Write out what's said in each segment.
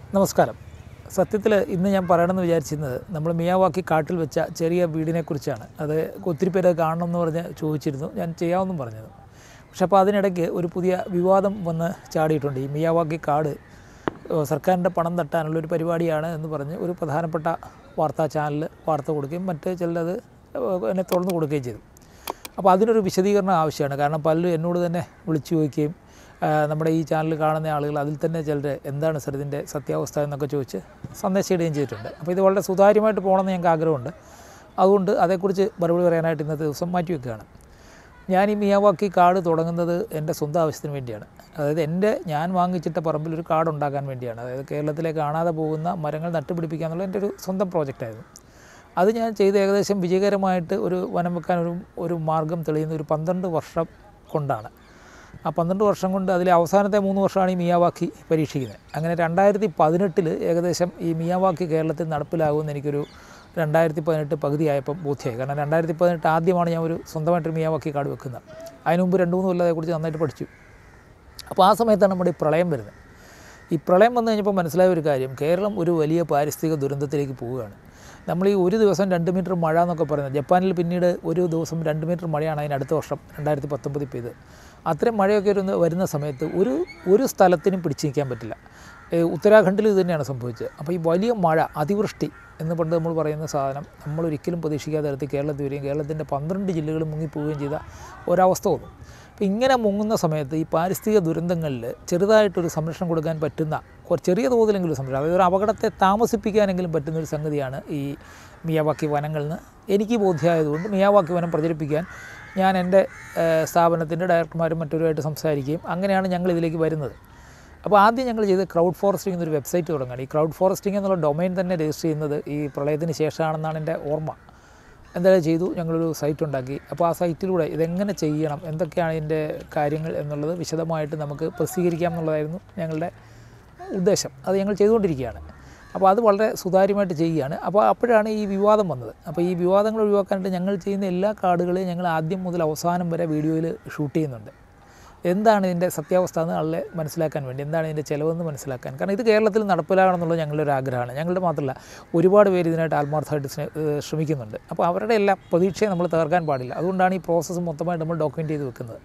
നമസ്കാരം സത്യത്തിൽ ഇന്ന് ഞാൻ പറയണമെന്ന് വിചാരിച്ചിരുന്നത് നമ്മൾ മിയാവാക്കി കാട്ടിൽ വെച്ച ചെറിയ വീടിനെക്കുറിച്ചാണ് അത് ഒത്തിരി പേര് കാണണം എന്ന് പറഞ്ഞ് ചോദിച്ചിരുന്നു ഞാൻ ചെയ്യാമെന്നും പറഞ്ഞത് പക്ഷെ അപ്പോൾ അതിനിടയ്ക്ക് ഒരു പുതിയ വിവാദം വന്ന് ചാടിയിട്ടുണ്ട് ഈ മിയാവാക്കി കാട് ഏഹ്, സർക്കാരിൻ്റെ പണം തട്ടാനുള്ള ഒരു പരിപാടിയാണ് എന്ന് പറഞ്ഞ് ഒരു പ്രധാനപ്പെട്ട വാർത്താ ചാനൽ വാർത്ത കൊടുക്കുകയും മറ്റ് ചിലത് ഏഹ്, എന്നെ തുറന്നു കൊടുക്കുകയും ചെയ്തു അപ്പോൾ അതിനൊരു വിശദീകരണം ആവശ്യമാണ് കാരണം പലരും എന്നോട് തന്നെ വിളിച്ചു ചോദിക്കുകയും ആ, നമ്മുടെ ഈ ചാനൽ കാണുന്ന ആളുകൾ അതിൽ തന്നെ ചിലർ എന്താണ് സർ ഇതിൻ്റെ സത്യാവസ്ഥ എന്നൊക്കെ ചോദിച്ച് സന്ദേശം ഇടുകയും ചെയ്തിട്ടുണ്ട് അപ്പോൾ ഇത് വളരെ സുതാര്യമായിട്ട് പോകണമെന്ന് ഞങ്ങൾക്ക് ആഗ്രഹമുണ്ട് അതുകൊണ്ട് അതേക്കുറിച്ച് മറുപടി പറയാനായിട്ട് ഇന്നത്തെ ദിവസം മാറ്റി വെക്കുകയാണ് ഞാൻ ഈ മിയാവാക്കി കാട് തുടങ്ങുന്നത് എൻ്റെ സ്വന്തം ആവശ്യത്തിന് വേണ്ടിയാണ് അതായത് എൻ്റെ ഞാൻ വാങ്ങിച്ചിട്ട പറമ്പിൽ ഒരു കാട് ഉണ്ടാക്കാൻ വേണ്ടിയാണ് അതായത് കേരളത്തിലെ കാണാതെ പോകുന്ന മരങ്ങൾ നട്ടുപിടിപ്പിക്കുക എന്നുള്ള എൻ്റെ ഒരു സ്വന്തം പ്രോജക്റ്റായിരുന്നു അത് ഞാൻ ചെയ്ത് ഏകദേശം വിജയകരമായിട്ട് ഒരു വനം വെക്കാൻ ഒരു ഒരു മാർഗം തെളിയുന്ന ഒരു പന്ത്രണ്ട് വർഷം കൊണ്ടാണ് ആ പന്ത്രണ്ട് വർഷം കൊണ്ട് അതിലെ അവസാനത്തെ മൂന്ന് വർഷമാണ് ഈ മിയാവാക്കി പരീക്ഷിക്കുന്നത് അങ്ങനെ രണ്ടായിരത്തി പതിനെട്ടിൽ ഏകദേശം ഈ മിയാവാക്കി കേരളത്തിൽ നടപ്പിലാകുമെന്ന് എനിക്കൊരു രണ്ടായിരത്തി പതിനെട്ട് പകുതിയായപ്പം ബോധ്യമായി കാരണം രണ്ടായിരത്തി പതിനെട്ട് ആദ്യമാണ് ഞാൻ ഒരു സ്വന്തമായിട്ടൊരു മിയാവാക്കി കാർഡ് വെക്കുന്നത് അതിന് മുമ്പ് രണ്ട് മൂന്ന് കൊല്ലം അതേക്കുറിച്ച് നന്നായിട്ട് പഠിച്ചു അപ്പോൾ ആ സമയത്താണ് നമ്മുടെ ഈ പ്രളയം വരുന്നത് ഈ പ്രളയം വന്നു കഴിഞ്ഞപ്പോൾ മനസ്സിലായ ഒരു കാര്യം കേരളം ഒരു വലിയ പാരിസ്ഥിതിക ദുരന്തത്തിലേക്ക് പോവുകയാണ് നമ്മൾ ഈ ഒരു ദിവസം രണ്ട് മീറ്റർ മഴ എന്നൊക്കെ പറയുന്നത് ജപ്പാനിൽ പിന്നീട് ഒരു ദിവസം രണ്ട് മീറ്റർ മഴയാണ് അതിന് അടുത്ത വർഷം രണ്ടായിരത്തി പത്തൊമ്പതിൽ പെയ്ത് അത്രയും മഴയൊക്കെ ഒരു വരുന്ന സമയത്ത് ഒരു ഒരു സ്ഥലത്തിനും പിടിച്ചു നിൽക്കാൻ പറ്റില്ല ഏ, ഉത്തരാഖണ്ഡിൽ ഇത് തന്നെയാണ് സംഭവിച്ചത് അപ്പോൾ ഈ വലിയ മഴ അതിവൃഷ്ടി എന്ന് പണ്ട് നമ്മൾ പറയുന്ന സാധനം നമ്മൾ ഒരിക്കലും പ്രതീക്ഷിക്കാത്ത തരത്തിൽ കേരളത്തിൽ വരികയും കേരളത്തിൻ്റെ പന്ത്രണ്ട് ജില്ലകൾ മുങ്ങിപ്പോവുകയും ചെയ്ത ഒരവസ്ഥ വന്നു അപ്പോൾ ഇങ്ങനെ മുങ്ങുന്ന സമയത്ത് ഈ പാരിസ്ഥിതിക ദുരന്തങ്ങളിൽ ചെറുതായിട്ടൊരു സംരക്ഷണം കൊടുക്കാൻ പറ്റുന്ന കുറ- ചെറിയ തോതിലെങ്കിലും ഒരു സംരക്ഷണം അതായത് ഒരു അപകടത്തെ താമസിപ്പിക്കാനെങ്കിലും പറ്റുന്ന ഒരു സംഗതിയാണ് ഈ മിയാവാക്കി വനങ്ങളിൽ നിന്ന് എനിക്ക് ബോധ്യമായതുകൊണ്ട് മിയാവാക്കി വനം പ്രചരിപ്പിക്കാൻ ഞാൻ എൻ്റെ സ്ഥാപനത്തിൻ്റെ ഡയറക്ടർമാരും മറ്റൊരുമായിട്ട് സംസാരിക്കുകയും അങ്ങനെയാണ് ഞങ്ങൾ ഇതിലേക്ക് വരുന്നത് അപ്പോൾ ആദ്യം ഞങ്ങൾ ചെയ്ത് ക്രൗഡ് ഫോറസ്റ്റിംഗ് എന്നൊരു വെബ്സൈറ്റ് തുടങ്ങുകയാണ് ഈ ക്രൗഡ് ഫോറസ്റ്റിംഗ് എന്നുള്ള ഡൊമൈൻ തന്നെ രജിസ്റ്റർ ചെയ്യുന്നത് ഈ പ്രളയത്തിന് ശേഷമാണെന്നാണ് എൻ്റെ ഓർമ്മ എന്തായാലും ചെയ്തു ഞങ്ങളൊരു സൈറ്റ് ഉണ്ടാക്കി അപ്പോൾ ആ സൈറ്റിലൂടെ ഇതെങ്ങനെ ചെയ്യണം എന്തൊക്കെയാണ് ഇതിൻ്റെ കാര്യങ്ങൾ എന്നുള്ളത് വിശദമായിട്ട് നമുക്ക് പ്രസിദ്ധീകരിക്കാം എന്നുള്ളതായിരുന്നു ഞങ്ങളുടെ ഉദ്ദേശം അത് ഞങ്ങൾ ചെയ്തുകൊണ്ടിരിക്കുകയാണ് അപ്പോൾ അത് വളരെ സുതാര്യമായിട്ട് ചെയ്യുകയാണ് അപ്പോൾ അപ്പോഴാണ് ഈ വിവാദം വന്നത് അപ്പോൾ ഈ വിവാദങ്ങൾ ഒഴിവാക്കാനായിട്ട് ഞങ്ങൾ ചെയ്യുന്ന എല്ലാ കാർഡുകളെയും ഞങ്ങൾ ആദ്യം മുതൽ അവസാനം വരെ വീഡിയോയിൽ ഷൂട്ട് ചെയ്യുന്നുണ്ട് എന്താണ് ഇതിൻ്റെ സത്യാവസ്ഥ എന്ന് ആളെ മനസ്സിലാക്കാൻ വേണ്ടി എന്താണ് ഇതിൻ്റെ ചിലവെന്ന് മനസ്സിലാക്കാൻ കാരണം ഇത് കേരളത്തിൽ നടപ്പിലാകണം എന്നുള്ളത് ഞങ്ങളുടെ ഒരു ആഗ്രഹമാണ് ഞങ്ങളുടെ മാത്രമല്ല ഒരുപാട് പേര് ഇതിനായിട്ട് ആത്മാർത്ഥമായിട്ട് സ്നേ- ഏഹ് ശ്രമിക്കുന്നുണ്ട് അപ്പോൾ അവരുടെ എല്ലാ പ്രതീക്ഷയും നമ്മൾ തകർക്കാൻ പാടില്ല അതുകൊണ്ടാണ് ഈ പ്രോസസ്സ് മൊത്തമായിട്ട് നമ്മൾ ഡോക്യുമെൻ്റ് ചെയ്ത് വെക്കുന്നത്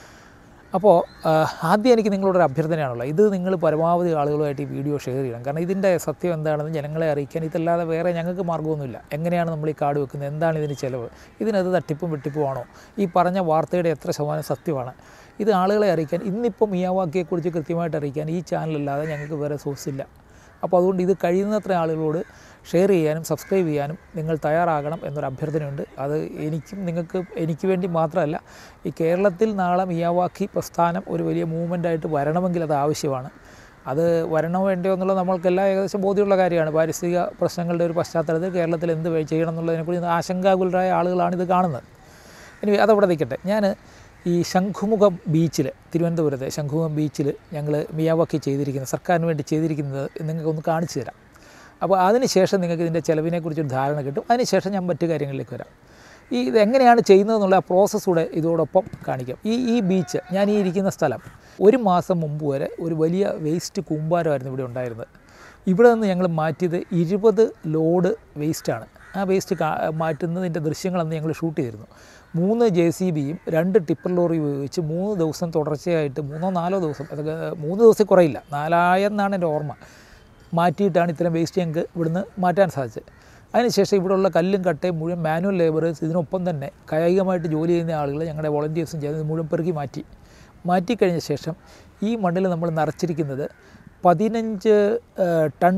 അപ്പോൾ ആഹ്, ആദ്യം എനിക്ക് നിങ്ങളോടൊരു അഭ്യർത്ഥനയാണുള്ളത് ഇത് നിങ്ങൾ പരമാവധി ആളുകളുമായിട്ട് ഈ വീഡിയോ ഷെയർ ചെയ്യണം കാരണം ഇതിൻ്റെ സത്യം എന്താണെന്ന് ജനങ്ങളെ അറിയിക്കാൻ ഇതല്ലാതെ വേറെ ഞങ്ങൾക്ക് മാർഗ്ഗമൊന്നുമില്ല എങ്ങനെയാണ് നമ്മൾ ഈ കാർഡ് വെക്കുന്നത് എന്താണ് ഇതിന് ചിലവ് ഇതിനത് തട്ടിപ്പും വെട്ടിപ്പുമാണോ ഈ പറഞ്ഞ വാർത്തയുടെ എത്ര ശതമാനം സത്യമാണ് ഇത് ആളുകളെ അറിയിക്കാൻ ഇന്നിപ്പം മിയാവാക്കിയെക്കുറിച്ച് കൃത്യമായിട്ട് അറിയിക്കാൻ ഈ ചാനലല്ലാതെ ഞങ്ങൾക്ക് വേറെ സോഴ്സ് ഇല്ല അപ്പോൾ അതുകൊണ്ട് ഇത് കഴിയുന്നത്ര ആളുകളോട് ഷെയർ ചെയ്യാനും സബ്സ്ക്രൈബ് ചെയ്യാനും നിങ്ങൾ തയ്യാറാകണം എന്നൊരു അഭ്യർത്ഥനയുണ്ട് അത് എനിക്കും നിങ്ങൾക്ക് എനിക്ക് വേണ്ടി മാത്രമല്ല ഈ കേരളത്തിൽ നാളെ മിയാവാക്കി പ്രസ്ഥാനം ഒരു വലിയ മൂവ്മെൻ്റായിട്ട് വരണമെങ്കിൽ അത് ആവശ്യമാണ് അത് വരണോ വേണ്ടയോ എന്നുള്ളത് നമ്മൾക്കെല്ലാം ഏകദേശം ബോധ്യമുള്ള കാര്യമാണ് പാരിസ്ഥിതിക പ്രശ്നങ്ങളുടെ ഒരു പശ്ചാത്തലത്തിൽ കേരളത്തിൽ എന്ത് വഴി ചെയ്യണം എന്നുള്ളതിനെക്കുറിച്ച് ആശങ്കാകുലരായ ആളുകളാണ് ഇത് കാണുന്നത് ഇനി അതവിടെ നിൽക്കട്ടെ ഞാൻ ഈ ശംഖുമുഖം ബീച്ചിൽ തിരുവനന്തപുരത്തെ ശംഖുമുഖം ബീച്ചിൽ ഞങ്ങൾ മിയാവാക്കി ചെയ്തിരിക്കുന്നത് സർക്കാരിന് വേണ്ടി ചെയ്തിരിക്കുന്നത് നിങ്ങൾക്കൊന്ന് കാണിച്ചു തരാം അപ്പോൾ അതിനുശേഷം നിങ്ങൾക്ക് ഇതിൻ്റെ ചിലവിനെക്കുറിച്ചൊരു ധാരണ കിട്ടും അതിനുശേഷം ഞാൻ മറ്റു കാര്യങ്ങളിലേക്ക് വരാം ഈ ഇത് എങ്ങനെയാണ് ചെയ്യുന്നതെന്നുള്ള ആ പ്രോസസ്സ് കൂടെ ഇതോടൊപ്പം കാണിക്കാം ഈ ഈ ബീച്ച് ഞാൻ ഈ ഇരിക്കുന്ന സ്ഥലം ഒരു മാസം മുമ്പ് വരെ ഒരു വലിയ വേസ്റ്റ് കൂമ്പാരമായിരുന്നു ഇവിടെ ഉണ്ടായിരുന്നത് ഇവിടെ നിന്ന് ഞങ്ങൾ മാറ്റിയത് ഇരുപത് ലോഡ് വേസ്റ്റാണ് ആ വേസ്റ്റ് കാ മാറ്റുന്നതിൻ്റെ ദൃശ്യങ്ങളന്ന് ഞങ്ങൾ ഷൂട്ട് ചെയ്തിരുന്നു മൂന്ന് ജെ സി ബിയും രണ്ട് ടിപ്പർ ലോറി ഉപയോഗിച്ച് മൂന്ന് ദിവസം തുടർച്ചയായിട്ട് മൂന്നോ നാലോ ദിവസം അതൊക്കെ മൂന്ന് ദിവസം കുറയില്ല നാലായെന്നാണ് എൻ്റെ ഓർമ്മ മാറ്റിയിട്ടാണ് ഇത്തരം വേസ്റ്റ് ഞങ്ങൾക്ക് ഇവിടുന്ന് മാറ്റാൻ സാധിച്ചത് അതിനുശേഷം ഇവിടെയുള്ള കല്ലും കട്ടയും മുഴുവൻ മാനുവൽ ലേബറേഴ്സ് ഇതിനൊപ്പം തന്നെ കായികമായിട്ട് ജോലി ചെയ്യുന്ന ആളുകൾ ഞങ്ങളുടെ വോളണ്ടിയേഴ്സും ചെയ്ത് ഇത് മുഴുവൻ പെറുക്കി മാറ്റി മാറ്റിക്കഴിഞ്ഞ ശേഷം ഈ മണ്ണിൽ നമ്മൾ നിറച്ചിരിക്കുന്നത് പതിനഞ്ച് ഏഹ്, ടൺ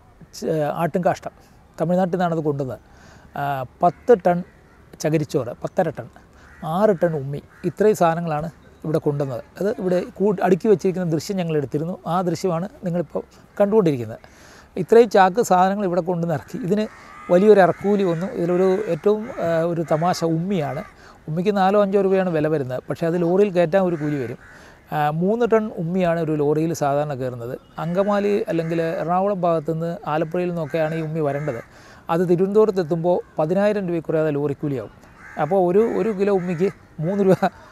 ച- ആട്ടുംകാഷ്ടം തമിഴ്നാട്ടിൽ നിന്നാണ് അത് കൊണ്ടുവന്നത് ആ, പത്ത് ടൺ ചകിരിച്ചോറ് പത്തര ടൺ ആറ് ടൺ ഉമ്മി ഇത്രയും സാധനങ്ങളാണ് ഇവിടെ കൊണ്ടുവന്നത് അത് ഇവിടെ കൂ അടുക്കി വെച്ചിരിക്കുന്ന ദൃശ്യം ഞങ്ങൾ എടുത്തിരുന്നു ആ ദൃശ്യമാണ് നിങ്ങളിപ്പോൾ കണ്ടുകൊണ്ടിരിക്കുന്നത് ഇത്രയും ചാക്ക് സാധനങ്ങൾ ഇവിടെ കൊണ്ടുവന്ന് ഇറക്കി ഇതിന് വലിയൊരു ഇറക്കൂലി വന്നു ഇതിലൊരു ഏറ്റവും ആ, ഒരു തമാശ ഉമ്മിയാണ് ഉമ്മിക്ക് നാലോ അഞ്ചോ രൂപയാണ് വില വരുന്നത് പക്ഷേ അത് ലോറിയിൽ കയറ്റാൻ ഒരു കൂലി വരും ആ, മൂന്ന് ടൺ ഉമ്മിയാണ് ഒരു ലോറിയിൽ സാധാരണ കയറുന്നത് അങ്കമാലി അല്ലെങ്കിൽ എറണാകുളം ഭാഗത്തുനിന്ന് ആലപ്പുഴയിൽ നിന്നൊക്കെയാണ് ഈ ഉമ്മി വരേണ്ടത് അത് തിരുവനന്തപുരത്ത് എത്തുമ്പോൾ പതിനായിരം രൂപയിൽ കുറയാതെ ലോറിക്കൂലിയാവും അപ്പോൾ ഒരു ഒരു കിലോ ഉമ്മിക്ക് മൂന്ന് രൂപ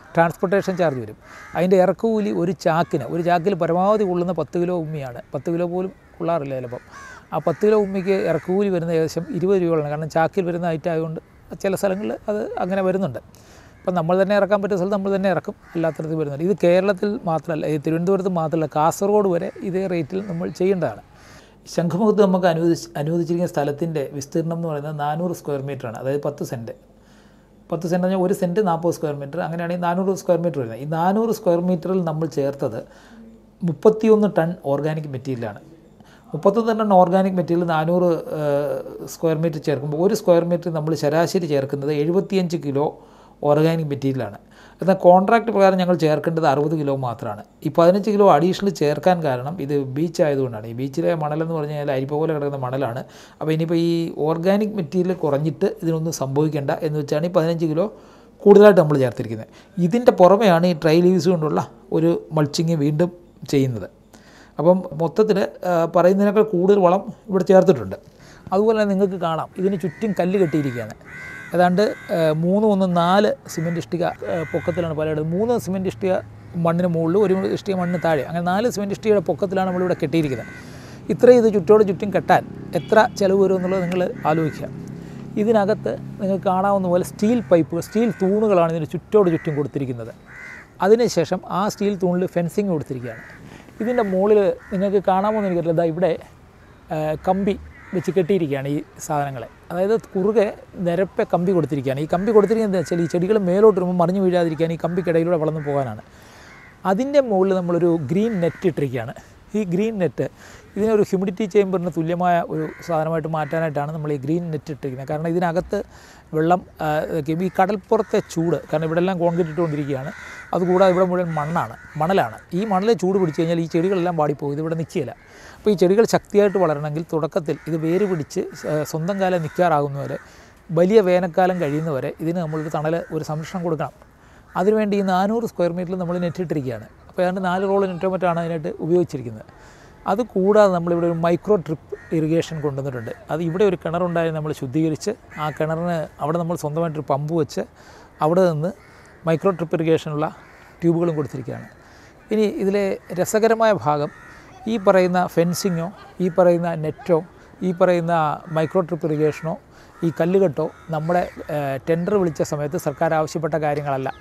ട്രാൻസ്പോർട്ടേഷൻ ചാർജ് വരും അതിൻ്റെ ഇറക്കുകൂലി ഒരു ചാക്കിന് ഒരു ചാക്കിൽ പരമാവധി കൊള്ളുന്ന പത്ത് കിലോ ഉമ്മിയാണ് പത്ത് കിലോ പോലും കൊള്ളാറില്ല ചിലപ്പം ആ പത്ത് കിലോ ഉമ്മിക്ക് ഇറക്കുകൂലി വരുന്ന ഏകദേശം ഇരുപത് രൂപകളാണ് കാരണം ചാക്കിൽ വരുന്ന ഐറ്റം ആയതുകൊണ്ട് ചില സ്ഥലങ്ങളിൽ അത് അങ്ങനെ വരുന്നുണ്ട് അപ്പം നമ്മൾ തന്നെ ഇറക്കാൻ പറ്റിയ സ്ഥലത്ത് നമ്മൾ തന്നെ ഇറക്കും എല്ലാത്തരത്തിൽ വരുന്നുണ്ട് ഇത് കേരളത്തിൽ മാത്രമല്ല ഈ തിരുവനന്തപുരത്ത് മാത്രമല്ല കാസർഗോഡ് വരെ ഇതേ റേറ്റിൽ നമ്മൾ ചെയ്യേണ്ടതാണ് ശംഖുമുഖത്ത് നമുക്ക് അനുവദിച്ച് അനുവദിച്ചിരിക്കുന്ന സ്ഥലത്തിൻ്റെ വിസ്തീർണം എന്ന് പറയുന്നത് നാനൂറ് സ്ക്വയർ മീറ്ററാണ് അതായത് പത്ത് സെൻറ്റ് പത്ത് സെൻറ്റ് പറഞ്ഞാൽ ഒരു സെൻറ്റ് നാൽപ്പത് സ്ക്വയർ മീറ്റർ അങ്ങനെയാണെങ്കിൽ നാനൂറ് സ്ക്വയർ മീറ്റർ വരുന്നത് ഈ നാനൂറ് സ്ക്വയർ മീറ്ററിൽ നമ്മൾ ചേർത്തത് മുപ്പത്തിയൊന്ന് ടൺ ഓർഗാനിക് മെറ്റീരിയലാണ് മുപ്പത്തൊന്ന് ടൺ ഓർഗാനിക് മെറ്റീരിയൽ നാനൂറ് സ്ക്വയർ മീറ്റർ ചേർക്കുമ്പോൾ ഒരു സ്ക്വയർ മീറ്റർ നമ്മൾ ശരാശരി ചേർക്കുന്നത് എഴുപത്തിയഞ്ച് കിലോ ഓർഗാനിക് മെറ്റീരിയലാണ് എന്നാൽ കോൺട്രാക്ട് പ്രകാരം ഞങ്ങൾ ചേർക്കേണ്ടത് അറുപത് കിലോ മാത്രമാണ് ഈ പതിനഞ്ച് കിലോ അഡീഷണൽ ചേർക്കാൻ കാരണം ഇത് ബീച്ച് ആയതുകൊണ്ടാണ് ഈ ബീച്ചിലെ മണലെന്ന് പറഞ്ഞു കഴിഞ്ഞാൽ അരിപ്പ പോലെ കിടക്കുന്ന മണലാണ് അപ്പോൾ ഇനിയിപ്പോൾ ഈ ഓർഗാനിക് മെറ്റീരിയൽ കുറഞ്ഞിട്ട് ഇതിനൊന്നും സംഭവിക്കേണ്ട എന്ന് വെച്ചാണ് ഈ പതിനഞ്ച് കിലോ കൂടുതലായിട്ട് നമ്മൾ ചേർത്തിരിക്കുന്നത് ഇതിൻ്റെ പുറമെയാണ് ഈ ട്രൈ ലീവ്സ് കൊണ്ടുള്ള ഒരു മൾച്ചിങ് വീണ്ടും ചെയ്യുന്നത് അപ്പം മൊത്തത്തിൽ പറയുന്നതിനേക്കാൾ കൂടുതൽ വളം ഇവിടെ ചേർത്തിട്ടുണ്ട് അതുപോലെ തന്നെ നിങ്ങൾക്ക് കാണാം ഇതിന് ചുറ്റും കല്ല് കെട്ടിയിരിക്കുകയാണ് ഏതാണ്ട് ഏഹ്, മൂന്ന് ഒന്ന് നാല് സിമെൻറ്റ് ഇഷ്ടിക ഏഹ്, പൊക്കത്തിലാണ് പലയിടത്തും മൂന്ന് സിമെൻറ്റ് ഇഷ്ടിക മണ്ണിന് മുകളിൽ ഒരു ഇഷ്ടിക മണ്ണിന് താഴെ അങ്ങനെ നാല് സിമെൻറ്റ് ഇഷ്ടികയുടെ പൊക്കത്തിലാണ് നമ്മളിവിടെ കെട്ടിയിരിക്കുന്നത് ഇത്രയും ഇത് ചുറ്റോട് ചുറ്റും കെട്ടാൻ എത്ര ചിലവ് വരും എന്നുള്ളത് നിങ്ങൾ ആലോചിക്കുക ഇതിനകത്ത് നിങ്ങൾക്ക് കാണാവുന്ന പോലെ സ്റ്റീൽ പൈപ്പ് സ്റ്റീൽ തൂണുകളാണ് ഇതിന് ചുറ്റോട് ചുറ്റും കൊടുത്തിരിക്കുന്നത് അതിനുശേഷം ആ സ്റ്റീൽ തൂണിൽ ഫെൻസിങ് കൊടുത്തിരിക്കുകയാണ് ഇതിൻ്റെ മുകളിൽ നിങ്ങൾക്ക് കാണാമോ എന്ന് എനിക്കറിയില്ല ദാ ഇവിടെ ആ, കമ്പി വെച്ച് കെട്ടിയിരിക്കുകയാണ് ഈ സാധനങ്ങളെ അതായത് കുറുകെ നിരപ്പെ കമ്പി കൊടുത്തിരിക്കുകയാണ് ഈ കമ്പി കൊടുത്തിരിക്കുന്നത് എന്താ വെച്ചാൽ ഈ ചെടികൾ മേലോട്ട് വരുമ്പോൾ മറിഞ്ഞു വീഴാതിരിക്കാൻ ഈ കമ്പിക്കിടയിലൂടെ വളർന്നു പോകാനാണ് അതിൻ്റെ മുകളിൽ നമ്മളൊരു ഗ്രീൻ നെറ്റ് ഇട്ടിരിക്കുകയാണ് ഈ ഗ്രീൻ നെറ്റ് ഇതിനൊരു ഹ്യൂമിഡിറ്റി ചേമ്പറിന് തുല്യമായ ഒരു സാധനമായിട്ട് മാറ്റാനായിട്ടാണ് നമ്മൾ ഈ ഗ്രീൻ നെറ്റ് ഇട്ടിരിക്കുന്നത് കാരണം ഇതിനകത്ത് വെള്ളം ആ, ഇതൊക്കെ ഈ കടൽപ്പുറത്തെ ചൂട് കാരണം ഇവിടെ എല്ലാം കോൺക്രീറ്റ് ഇട്ടുകൊണ്ടിരിക്കുകയാണ് അതുകൂടാതെ ഇവിടെ മുഴുവൻ മണ്ണാണ് മണലാണ് ഈ മണലിൽ ചൂട് പിടിച്ചു കഴിഞ്ഞാൽ ഈ ചെടികളെല്ലാം വാടിപ്പോകും ഇതിവിടെ നിൽക്കുകയില്ല അപ്പോൾ ഈ ചെടികൾ ശക്തിയായിട്ട് വളരണമെങ്കിൽ തുടക്കത്തിൽ ഇത് വേര് പിടിച്ച് ആ, സ്വന്തം കാലം നിൽക്കാറാകുന്നവരെ വലിയ വേനൽക്കാലം കഴിയുന്നവരെ ഇതിന് നമ്മളൊരു തണൽ ഒരു സംരക്ഷണം കൊടുക്കണം അതിനുവേണ്ടി ഈ നാനൂറ് സ്ക്വയർ മീറ്ററിൽ നമ്മൾ നെറ്റ് ഇട്ടിരിക്കുകയാണ് അപ്പോൾ ഏതാണ്ട് നാല് റോൾ നെറ്റോ മറ്റാണ് അതിനായിട്ട് ഉപയോഗിച്ചിരിക്കുന്നത് അത് കൂടാതെ നമ്മളിവിടെ ഒരു മൈക്രോ ട്രിപ്പ് ഇറിഗേഷൻ കൊണ്ടുവന്നിട്ടുണ്ട് അത് ഇവിടെ ഒരു കിണറുണ്ടായി നമ്മൾ ശുദ്ധീകരിച്ച് ആ കിണറിന് അവിടെ നമ്മൾ സ്വന്തമായിട്ടൊരു പമ്പ് വെച്ച് അവിടെ നിന്ന് മൈക്രോ ട്രിപ്പ് ഇറിഗേഷനുള്ള ട്യൂബുകളും കൊടുത്തിരിക്കുകയാണ് ഇനി ഇതിലെ രസകരമായ ഭാഗം ഈ പറയുന്ന ഫെൻസിങ്ങോ ഈ പറയുന്ന നെറ്റോ ഈ പറയുന്ന മൈക്രോ ട്രിപ്പ് ഇറിഗേഷനോ ഈ കല്ലുകെട്ടോ നമ്മുടെ ടെൻഡർ വിളിച്ച സമയത്ത് സർക്കാർ ആവശ്യപ്പെട്ട കാര്യങ്ങളല്ല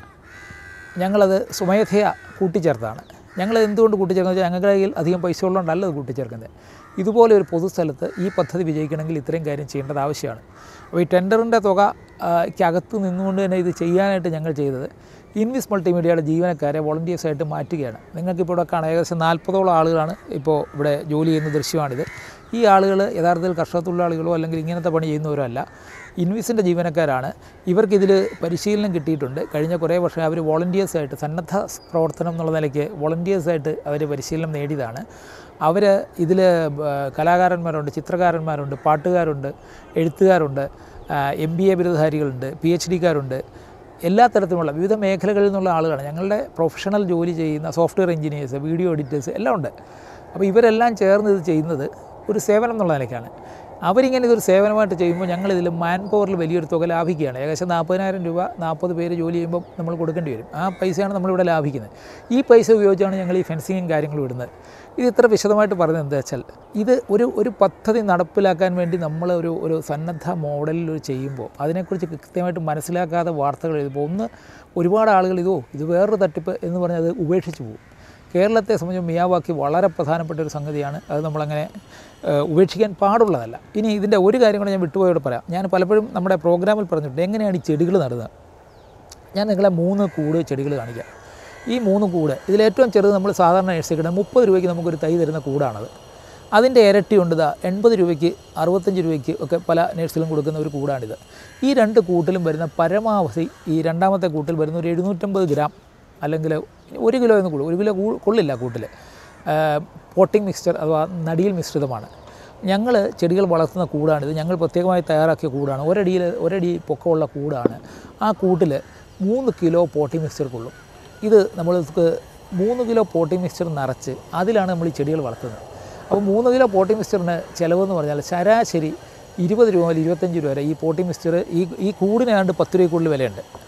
ഞങ്ങളത് സ്വമേധയാ കൂട്ടിച്ചേർത്താണ് ഞങ്ങൾ എന്തുകൊണ്ട് കൂട്ടിച്ചേർക്കുന്നത് വെച്ചാൽ ഞങ്ങളുടെ കയ്യിൽ അധികം പൈസ ഉള്ളതുകൊണ്ടല്ല അത് കൂട്ടിച്ചേർക്കുന്നത് ഇതുപോലെ ഒരു പൊതുസ്ഥലത്ത് ഈ പദ്ധതി വിജയിക്കണമെങ്കിൽ ഇത്രയും കാര്യം ചെയ്യേണ്ടത് ആവശ്യമാണ് അപ്പോൾ ഈ ടെൻഡറിൻ്റെ തുക ആ, ക്കകത്ത് നിന്നുകൊണ്ട് തന്നെ ഇത് ചെയ്യാനായിട്ട് ഞങ്ങൾ ചെയ്തത് ഇൻവിസ് മൾട്ടിമീഡിയയുടെ ജീവനക്കാരെ വോളണ്ടിയേഴ്സായിട്ട് മാറ്റുകയാണ് നിങ്ങൾക്കിപ്പോൾ ഇവിടെ കാണാം ഏകദേശം നാൽപ്പതോളം ആളുകളാണ് ഇപ്പോൾ ഇവിടെ ജോലി ചെയ്യുന്ന ദൃശ്യമാണിത് ഈ ആളുകൾ യഥാർത്ഥത്തിൽ കർഷക തൊഴിലാളികളോ അല്ലെങ്കിൽ ഇങ്ങനത്തെ പണി ചെയ്യുന്നവരോ അല്ല ഇൻവിസിൻ്റെ ജീവനക്കാരാണ് ഇവർക്കിതിൽ പരിശീലനം കിട്ടിയിട്ടുണ്ട് കഴിഞ്ഞ കുറേ വർഷം അവർ വോളണ്ടിയേഴ്സായിട്ട് സന്നദ്ധ പ്രവർത്തനം എന്നുള്ള നിലയ്ക്ക് വോളണ്ടിയേഴ്സായിട്ട് അവർ പരിശീലനം നേടിയതാണ് അവർ ഇതിൽ കലാകാരന്മാരുണ്ട് ചിത്രകാരന്മാരുണ്ട് പാട്ടുകാരുണ്ട് എഴുത്തുകാരുണ്ട് എം ബി എ ബിരുദധാരികളുണ്ട് പി എച്ച് ഡിക്കാരുണ്ട് എല്ലാ തരത്തിലുമുള്ള വിവിധ മേഖലകളിൽ നിന്നുള്ള ആളുകളാണ് ഞങ്ങളുടെ പ്രൊഫഷണൽ ജോലി ചെയ്യുന്ന സോഫ്റ്റ്വെയർ എഞ്ചിനീയേഴ്സ് വീഡിയോ എഡിറ്റേഴ്സ് എല്ലാം ഉണ്ട് അപ്പോൾ ഇവരെല്ലാം ചേർന്ന് ഇത് ചെയ്യുന്നത് ഒരു സേവനം എന്നുള്ള നിലയ്ക്കാണ് അവരിങ്ങനെ ഇതൊരു സേവനമായിട്ട് ചെയ്യുമ്പോൾ ഞങ്ങളിതിൽ മാൻ പവറിൽ വലിയൊരു തുക ലാഭിക്കുകയാണ് ഏകദേശം നാൽപ്പതിനായിരം രൂപ നാൽപ്പത് പേര് ജോലി ചെയ്യുമ്പോൾ നമ്മൾ കൊടുക്കേണ്ടി വരും ആ പൈസയാണ് നമ്മളിവിടെ ലാഭിക്കുന്നത് ഈ പൈസ ഉപയോഗിച്ചാണ് ഞങ്ങൾ ഈ ഫെൻസിങ്ങും കാര്യങ്ങളും ഇടുന്നത് ഇത് ഇത്ര വിശദമായിട്ട് പറഞ്ഞത് എന്താ വെച്ചാൽ ഇത് ഒരു ഒരു പദ്ധതി നടപ്പിലാക്കാൻ വേണ്ടി നമ്മൾ ഒരു ഒരു സന്നദ്ധ മോഡലിൽ ഒരു ചെയ്യുമ്പോൾ അതിനെക്കുറിച്ച് കൃത്യമായിട്ട് മനസ്സിലാക്കാതെ വാർത്തകൾ എഴുതുമ്പോൾ ഒന്ന് ഒരുപാട് ആളുകൾ ഇതോ ഇത് വേറൊരു തട്ടിപ്പ് എന്ന് പറഞ്ഞ് അത് ഉപേക്ഷിച്ച് പോകും കേരളത്തെ സംബന്ധിച്ച് മിയാവാക്കി വളരെ പ്രധാനപ്പെട്ട ഒരു സംഗതിയാണ് അത് നമ്മളങ്ങനെ ഏഹ്, ഉപേക്ഷിക്കാൻ പാടുള്ളതല്ല ഇനി ഇതിൻ്റെ ഒരു കാര്യം കൂടെ ഞാൻ വിട്ടുപോയോട് പറയാം ഞാൻ പലപ്പോഴും നമ്മുടെ പ്രോഗ്രാമിൽ പറഞ്ഞിട്ടുണ്ട് എങ്ങനെയാണ് ഈ ചെടികൾ നടുന്നത് ഞാൻ നിങ്ങളെ മൂന്ന് കൂട് ചെടികൾ കാണിക്കാം ഈ മൂന്ന് കൂട് ഇതിലേറ്റവും ചെറുത് നമ്മൾ സാധാരണ നഴ്സറി കിട്ടുന്ന മുപ്പത് രൂപയ്ക്ക് നമുക്കൊരു തൈ തരുന്ന കൂടാണത് അതിൻ്റെ ഇരട്ടി ഉണ്ട് ഇതാ എൺപത് രൂപയ്ക്ക് അറുപത്തഞ്ച് രൂപയ്ക്ക് ഒക്കെ പല നഴ്സറിലും കൊടുക്കുന്ന ഒരു കൂടാണിത് ഈ രണ്ട് കൂട്ടിലും വരുന്ന പരമാവധി ഈ രണ്ടാമത്തെ കൂട്ടിൽ വരുന്ന ഒരു എഴുന്നൂറ്റമ്പത് ഗ്രാം അല്ലെങ്കിൽ ഒരു കിലോ എന്ന് കൂടും ഒരു കിലോ കൂ- കൊള്ളില്ല കൂട്ടിൽ പോട്ടിംഗ് മിക്സ്ചർ അഥവാ നടിയിൽ മിശ്രിതമാണ് ഞങ്ങൾ ചെടികൾ വളർത്തുന്ന കൂടാണിത് ഞങ്ങൾ പ്രത്യേകമായി തയ്യാറാക്കിയ കൂടാണ് ഒരടിയിൽ ഒരടി പൊക്കമുള്ള കൂടാണ് ആ കൂട്ടിൽ മൂന്ന് കിലോ പോട്ടിംഗ് മിക്സ്ചർ കൊള്ളും ഇത് നമ്മൾ മൂന്ന് കിലോ പോട്ടിംഗ് മിക്സ്ചർ നിറച്ച് അതിലാണ് നമ്മൾ ഈ ചെടികൾ വളർത്തുന്നത് അപ്പോൾ മൂന്ന് കിലോ പോട്ടിംഗ് മിക്സ്ചറിന് ചിലവെന്ന് പറഞ്ഞാൽ ശരാശരി ഇരുപത് രൂപ മുതൽ ഇരുപത്തഞ്ച് രൂപ വരെ ഈ പോട്ടിംഗ് മിക്സ്ചർ ഈ ഈ കൂടിന് ഏതാണ്ട് പത്ത് രൂപയ്ക്കുള്ളിൽ വിലയുണ്ട്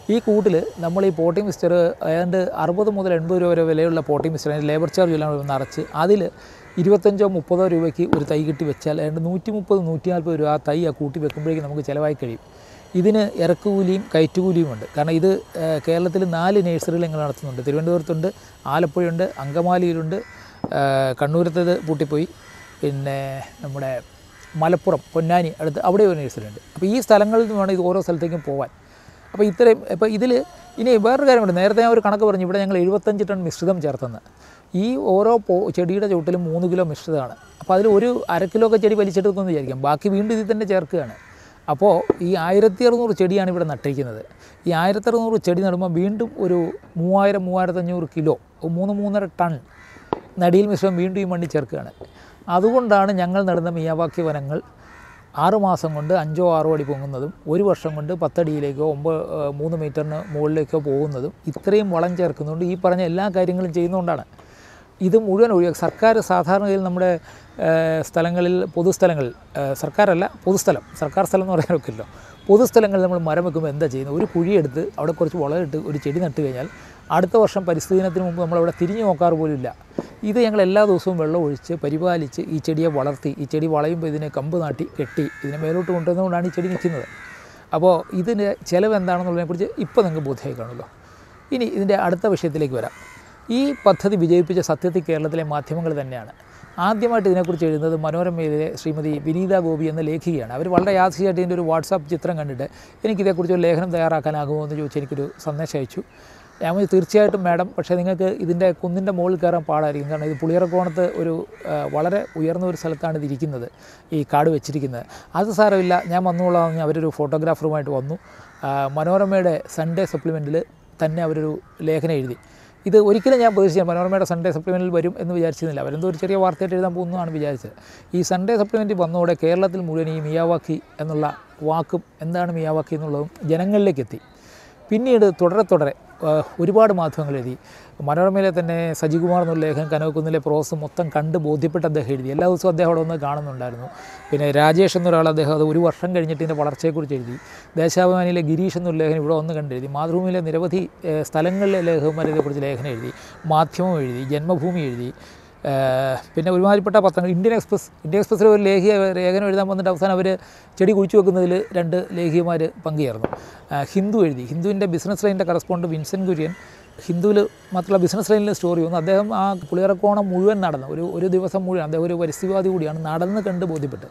ഈ കൂട്ടിൽ നമ്മൾ ഈ പോട്ടിംഗ് മിക്സ്ചർ ഏതാണ്ട് അറുപത് മുതൽ എൺപത് രൂപ വരെ വിലയുള്ള പോട്ടിംഗ് മിക്സ്ചർ അതിന് ലേബർ ചാർജ് എല്ലാം കൂടി നിറച്ച് അതിൽ ഇരുപത്തഞ്ചോ മുപ്പതോ രൂപയ്ക്ക് ഒരു തൈ കിട്ടി വെച്ചാൽ ഏതാണ്ട് നൂറ്റി മുപ്പത് നൂറ്റി നാൽപ്പത് രൂപ ആ തൈ ആ കൂട്ടി വെക്കുമ്പോഴേക്കും നമുക്ക് ചിലവായി കഴിയും ഇതിന് ഇറക്കുകൂലിയും കയറ്റുകൂലിയും ഉണ്ട് കാരണം ഇത് ഏഹ്, കേരളത്തിൽ നാല് നഴ്സറികൾ ഞങ്ങൾ നടത്തുന്നുണ്ട് തിരുവനന്തപുരത്തുണ്ട് ആലപ്പുഴയുണ്ട് അങ്കമാലിയിലുണ്ട് ഏഹ്, കണ്ണൂരത്തേത് പൂട്ടിപ്പോയി പിന്നെ നമ്മുടെ മലപ്പുറം പൊന്നാനി അടുത്ത് അവിടെ ഒരു നഴ്സറി ഉണ്ട് അപ്പോൾ ഈ സ്ഥലങ്ങളിൽ നിന്ന് വേണം ഇത് ഓരോ സ്ഥലത്തേക്കും പോകാൻ അപ്പോൾ ഇത്രയും ഇപ്പോൾ ഇതിൽ ഇനി വേറൊരു കാര്യമുണ്ട് നേരത്തെ ഞാൻ ഒരു കണക്ക് പറഞ്ഞു ഇവിടെ ഞങ്ങൾ എഴുപത്തഞ്ച് ടൺ മിശ്രിതം ചേർത്തെന്ന് ഈ ഓരോ പോ ചെടിയുടെ ചുവട്ടിലും മൂന്ന് കിലോ മിശ്രിതമാണ് അപ്പോൾ അതിൽ ഒരു അര കിലോ ഒക്കെ ചെടി വലിച്ചെടുക്കുമെന്ന് വിചാരിക്കാം ബാക്കി വീണ്ടും ഇതിൽ തന്നെ ചേർക്കുകയാണ് അപ്പോൾ ഈ ആയിരത്തി അറുന്നൂറ് ചെടിയാണ് ഇവിടെ നട്ടിരിക്കുന്നത് ഈ ആയിരത്തി അറുന്നൂറ് ചെടി നടുമ്പോൾ വീണ്ടും ഒരു മൂവായിരം മൂവായിരത്തഞ്ഞൂറ് കിലോ മൂന്ന് മൂന്നര ടൺ നടിയിൽ മിശ്രം വീണ്ടും ഈ മണ്ണിൽ ചേർക്കുകയാണ് അതുകൊണ്ടാണ് ഞങ്ങൾ നടുന്ന മിയാവാക്കി വനങ്ങൾ ആറ് മാസം കൊണ്ട് അഞ്ചോ ആറോ അടി പൊങ്ങുന്നതും ഒരു വർഷം കൊണ്ട് പത്തടിയിലേക്കോ ഒമ്പത് ഏഹ്, മൂന്ന് മീറ്ററിന് മുകളിലേക്കോ പോകുന്നതും ഇത്രയും വളം ചേർക്കുന്നതുകൊണ്ട് ഈ പറഞ്ഞ എല്ലാ കാര്യങ്ങളും ചെയ്യുന്നതുകൊണ്ടാണ് ഇത് മുഴുവൻ ഒഴിവാക്കി സർക്കാർ സാധാരണഗതിയിൽ നമ്മുടെ ഏഹ്, സ്ഥലങ്ങളിൽ പൊതുസ്ഥലങ്ങളിൽ ഏഹ്, സർക്കാരല്ല പൊതുസ്ഥലം സർക്കാർ സ്ഥലം എന്ന് പറയാൻ ഒക്കില്ലോ പൊതുസ്ഥലങ്ങളിൽ നമ്മൾ മരം വെക്കുമ്പോൾ എന്താ ചെയ്യുന്നത് ഒരു കുഴിയെടുത്ത് അവിടെ കുറച്ച് വളമിട്ട് ഒരു ചെടി നട്ട് കഴിഞ്ഞാൽ അടുത്ത വർഷം പരിസ്ഥിതി ദിനത്തിന് മുമ്പ് നമ്മളവിടെ തിരിഞ്ഞു നോക്കാറ് പോലും ഇല്ല ഇത് ഞങ്ങൾ എല്ലാ ദിവസവും വെള്ളം ഒഴിച്ച് പരിപാലിച്ച് ഈ ചെടിയെ വളർത്തി ഈ ചെടി വളയുമ്പോൾ ഇതിനെ കമ്പ് നാട്ടി കെട്ടി ഇതിനെ മേലോട്ട് കൊണ്ടുവന്നുകൊണ്ടാണ് ഈ ചെടി നിൽക്കുന്നത് അപ്പോൾ ഇതിൻ്റെ ചിലവ് എന്താണെന്നുള്ളതിനെക്കുറിച്ച് ഇപ്പോൾ നിങ്ങൾക്ക് ബോധ്യമായി കാണുമല്ലോ ഇനി ഇതിൻ്റെ അടുത്ത വിഷയത്തിലേക്ക് വരാം ഈ പദ്ധതി വിജയിപ്പിച്ച സത്യത്തിൽ കേരളത്തിലെ മാധ്യമങ്ങൾ തന്നെയാണ് ആദ്യമായിട്ട് ഇതിനെക്കുറിച്ച് എഴുതുന്നത് മനോരമയിലെ ശ്രീമതി വിനീത ഗോപി എന്ന ലേഖികയാണ് അവർ വളരെ യാദൃശ്യമായിട്ട് ഇതിൻ്റെ ഒരു വാട്സാപ്പ് ചിത്രം കണ്ടിട്ട് എനിക്കിതേക്കുറിച്ച് ഒരു ലേഖനം തയ്യാറാക്കാനാകുമോ എന്ന് ചോദിച്ച് എനിക്കൊരു സന്ദേശം അയച്ചു ഞാൻ പറഞ്ഞു, തീർച്ചയായിട്ടും മാഡം പക്ഷേ നിങ്ങൾക്ക് ഇതിൻ്റെ കുന്നിൻ്റെ മുകളിൽ കയറാൻ പാടായിരിക്കും കാരണം ഇത് പുളിയറക്കോണത്ത് ഒരു ആ, വളരെ ഉയർന്ന ഒരു സ്ഥലത്താണ് ഇത് ഇരിക്കുന്നത് ഈ കാട് വെച്ചിരിക്കുന്നത് അത് സാരമില്ല ഞാൻ വന്നോളാം എന്ന് അവരൊരു ഫോട്ടോഗ്രാഫറുമായിട്ട് വന്നു ആ, മനോരമയുടെ സൺഡേ സപ്ലിമെൻറ്റിൽ തന്നെ അവരൊരു ലേഖനം എഴുതി ഇത് ഒരിക്കലും ഞാൻ പ്രതീക്ഷിച്ചില്ല മനോരമയുടെ സൺഡേ സപ്ലിമെൻറ്റിൽ വരും എന്ന് വിചാരിച്ചിരുന്നില്ല അവരെന്തോ ഒരു ചെറിയ വാർത്തയായിട്ട് എഴുതാൻ പോകുന്നതാണ് വിചാരിച്ചത് ഈ സൺഡേ സപ്ലിമെൻറ്റ് വന്നതോടെ കേരളത്തിൽ മുഴുവൻ ഈ മിയാവാക്കി എന്നുള്ള വാക്കും എന്താണ് മിയാവാക്കി എന്നുള്ളതും ജനങ്ങളിലേക്ക് എത്തി പിന്നീട് തുടരെ തുടരെ ആ, ഒരുപാട് മാധ്യമങ്ങൾ എഴുതി മനോരമയിലെ തന്നെ സജികുമാർ എന്നുള്ള ലേഖനം കനകക്കുന്നിലെ പ്രോസ് മൊത്തം കണ്ട് ബോധ്യപ്പെട്ട് അദ്ദേഹം എഴുതി എല്ലാ ദിവസവും അദ്ദേഹം അവിടെ ഒന്ന് കാണുന്നുണ്ടായിരുന്നു പിന്നെ രാജേഷ് എന്നൊരാൾ അദ്ദേഹം അത് ഒരു വർഷം കഴിഞ്ഞിട്ട് ഇതിൻ്റെ വളർച്ചയെക്കുറിച്ച് എഴുതി ദേശാഭിമാനിയിലെ ഗിരീഷ് എന്നൊരു ലേഖനം ഇവിടെ വന്ന് കണ്ടെഴുതി മാതൃഭൂമിയിലെ നിരവധി ഏഹ്, സ്ഥലങ്ങളിലെ ലേഖകന്മാർ ഇതേക്കുറിച്ച് ലേഖനം എഴുതി മാധ്യമം എഴുതി ജന്മഭൂമി എഴുതി ഏഹ്, പിന്നെ ഒരുമാതിരിപ്പെട്ട പത്രങ്ങൾ ഇന്ത്യൻ എക്സ്പ്രസ് ഇന്ത്യൻ എക്സ്പ്രസ്സിൽ ഒരു ലേഖിയ ലേഖനം എഴുതാൻ വന്നിട്ട് അവസാനം അവർ ചെടി കുഴിച്ചു വെക്കുന്നതിൽ രണ്ട് ലേഖികമാർ പങ്കുചേർന്നു ഏഹ്, ഹിന്ദു എഴുതി ഹിന്ദുവിൻ്റെ ബിസിനസ് ലൈനിൻ്റെ കറസ്പോണ്ട് വിൻസെൻറ്റ് കുര്യൻ ഹിന്ദുവിൽ മാത്രമല്ല ബിസിനസ് ലൈനിലെ സ്റ്റോറി വന്നു അദ്ദേഹം ആ പുളിയറക്കോണം മുഴുവൻ നടന്നു ഒരു ഒരു ദിവസം മുഴുവൻ അദ്ദേഹം ഒരു പരിസ്ഥിതിവാദി കൂടിയാണ് നടന്ന് കണ്ട് ബോധ്യപ്പെട്ട്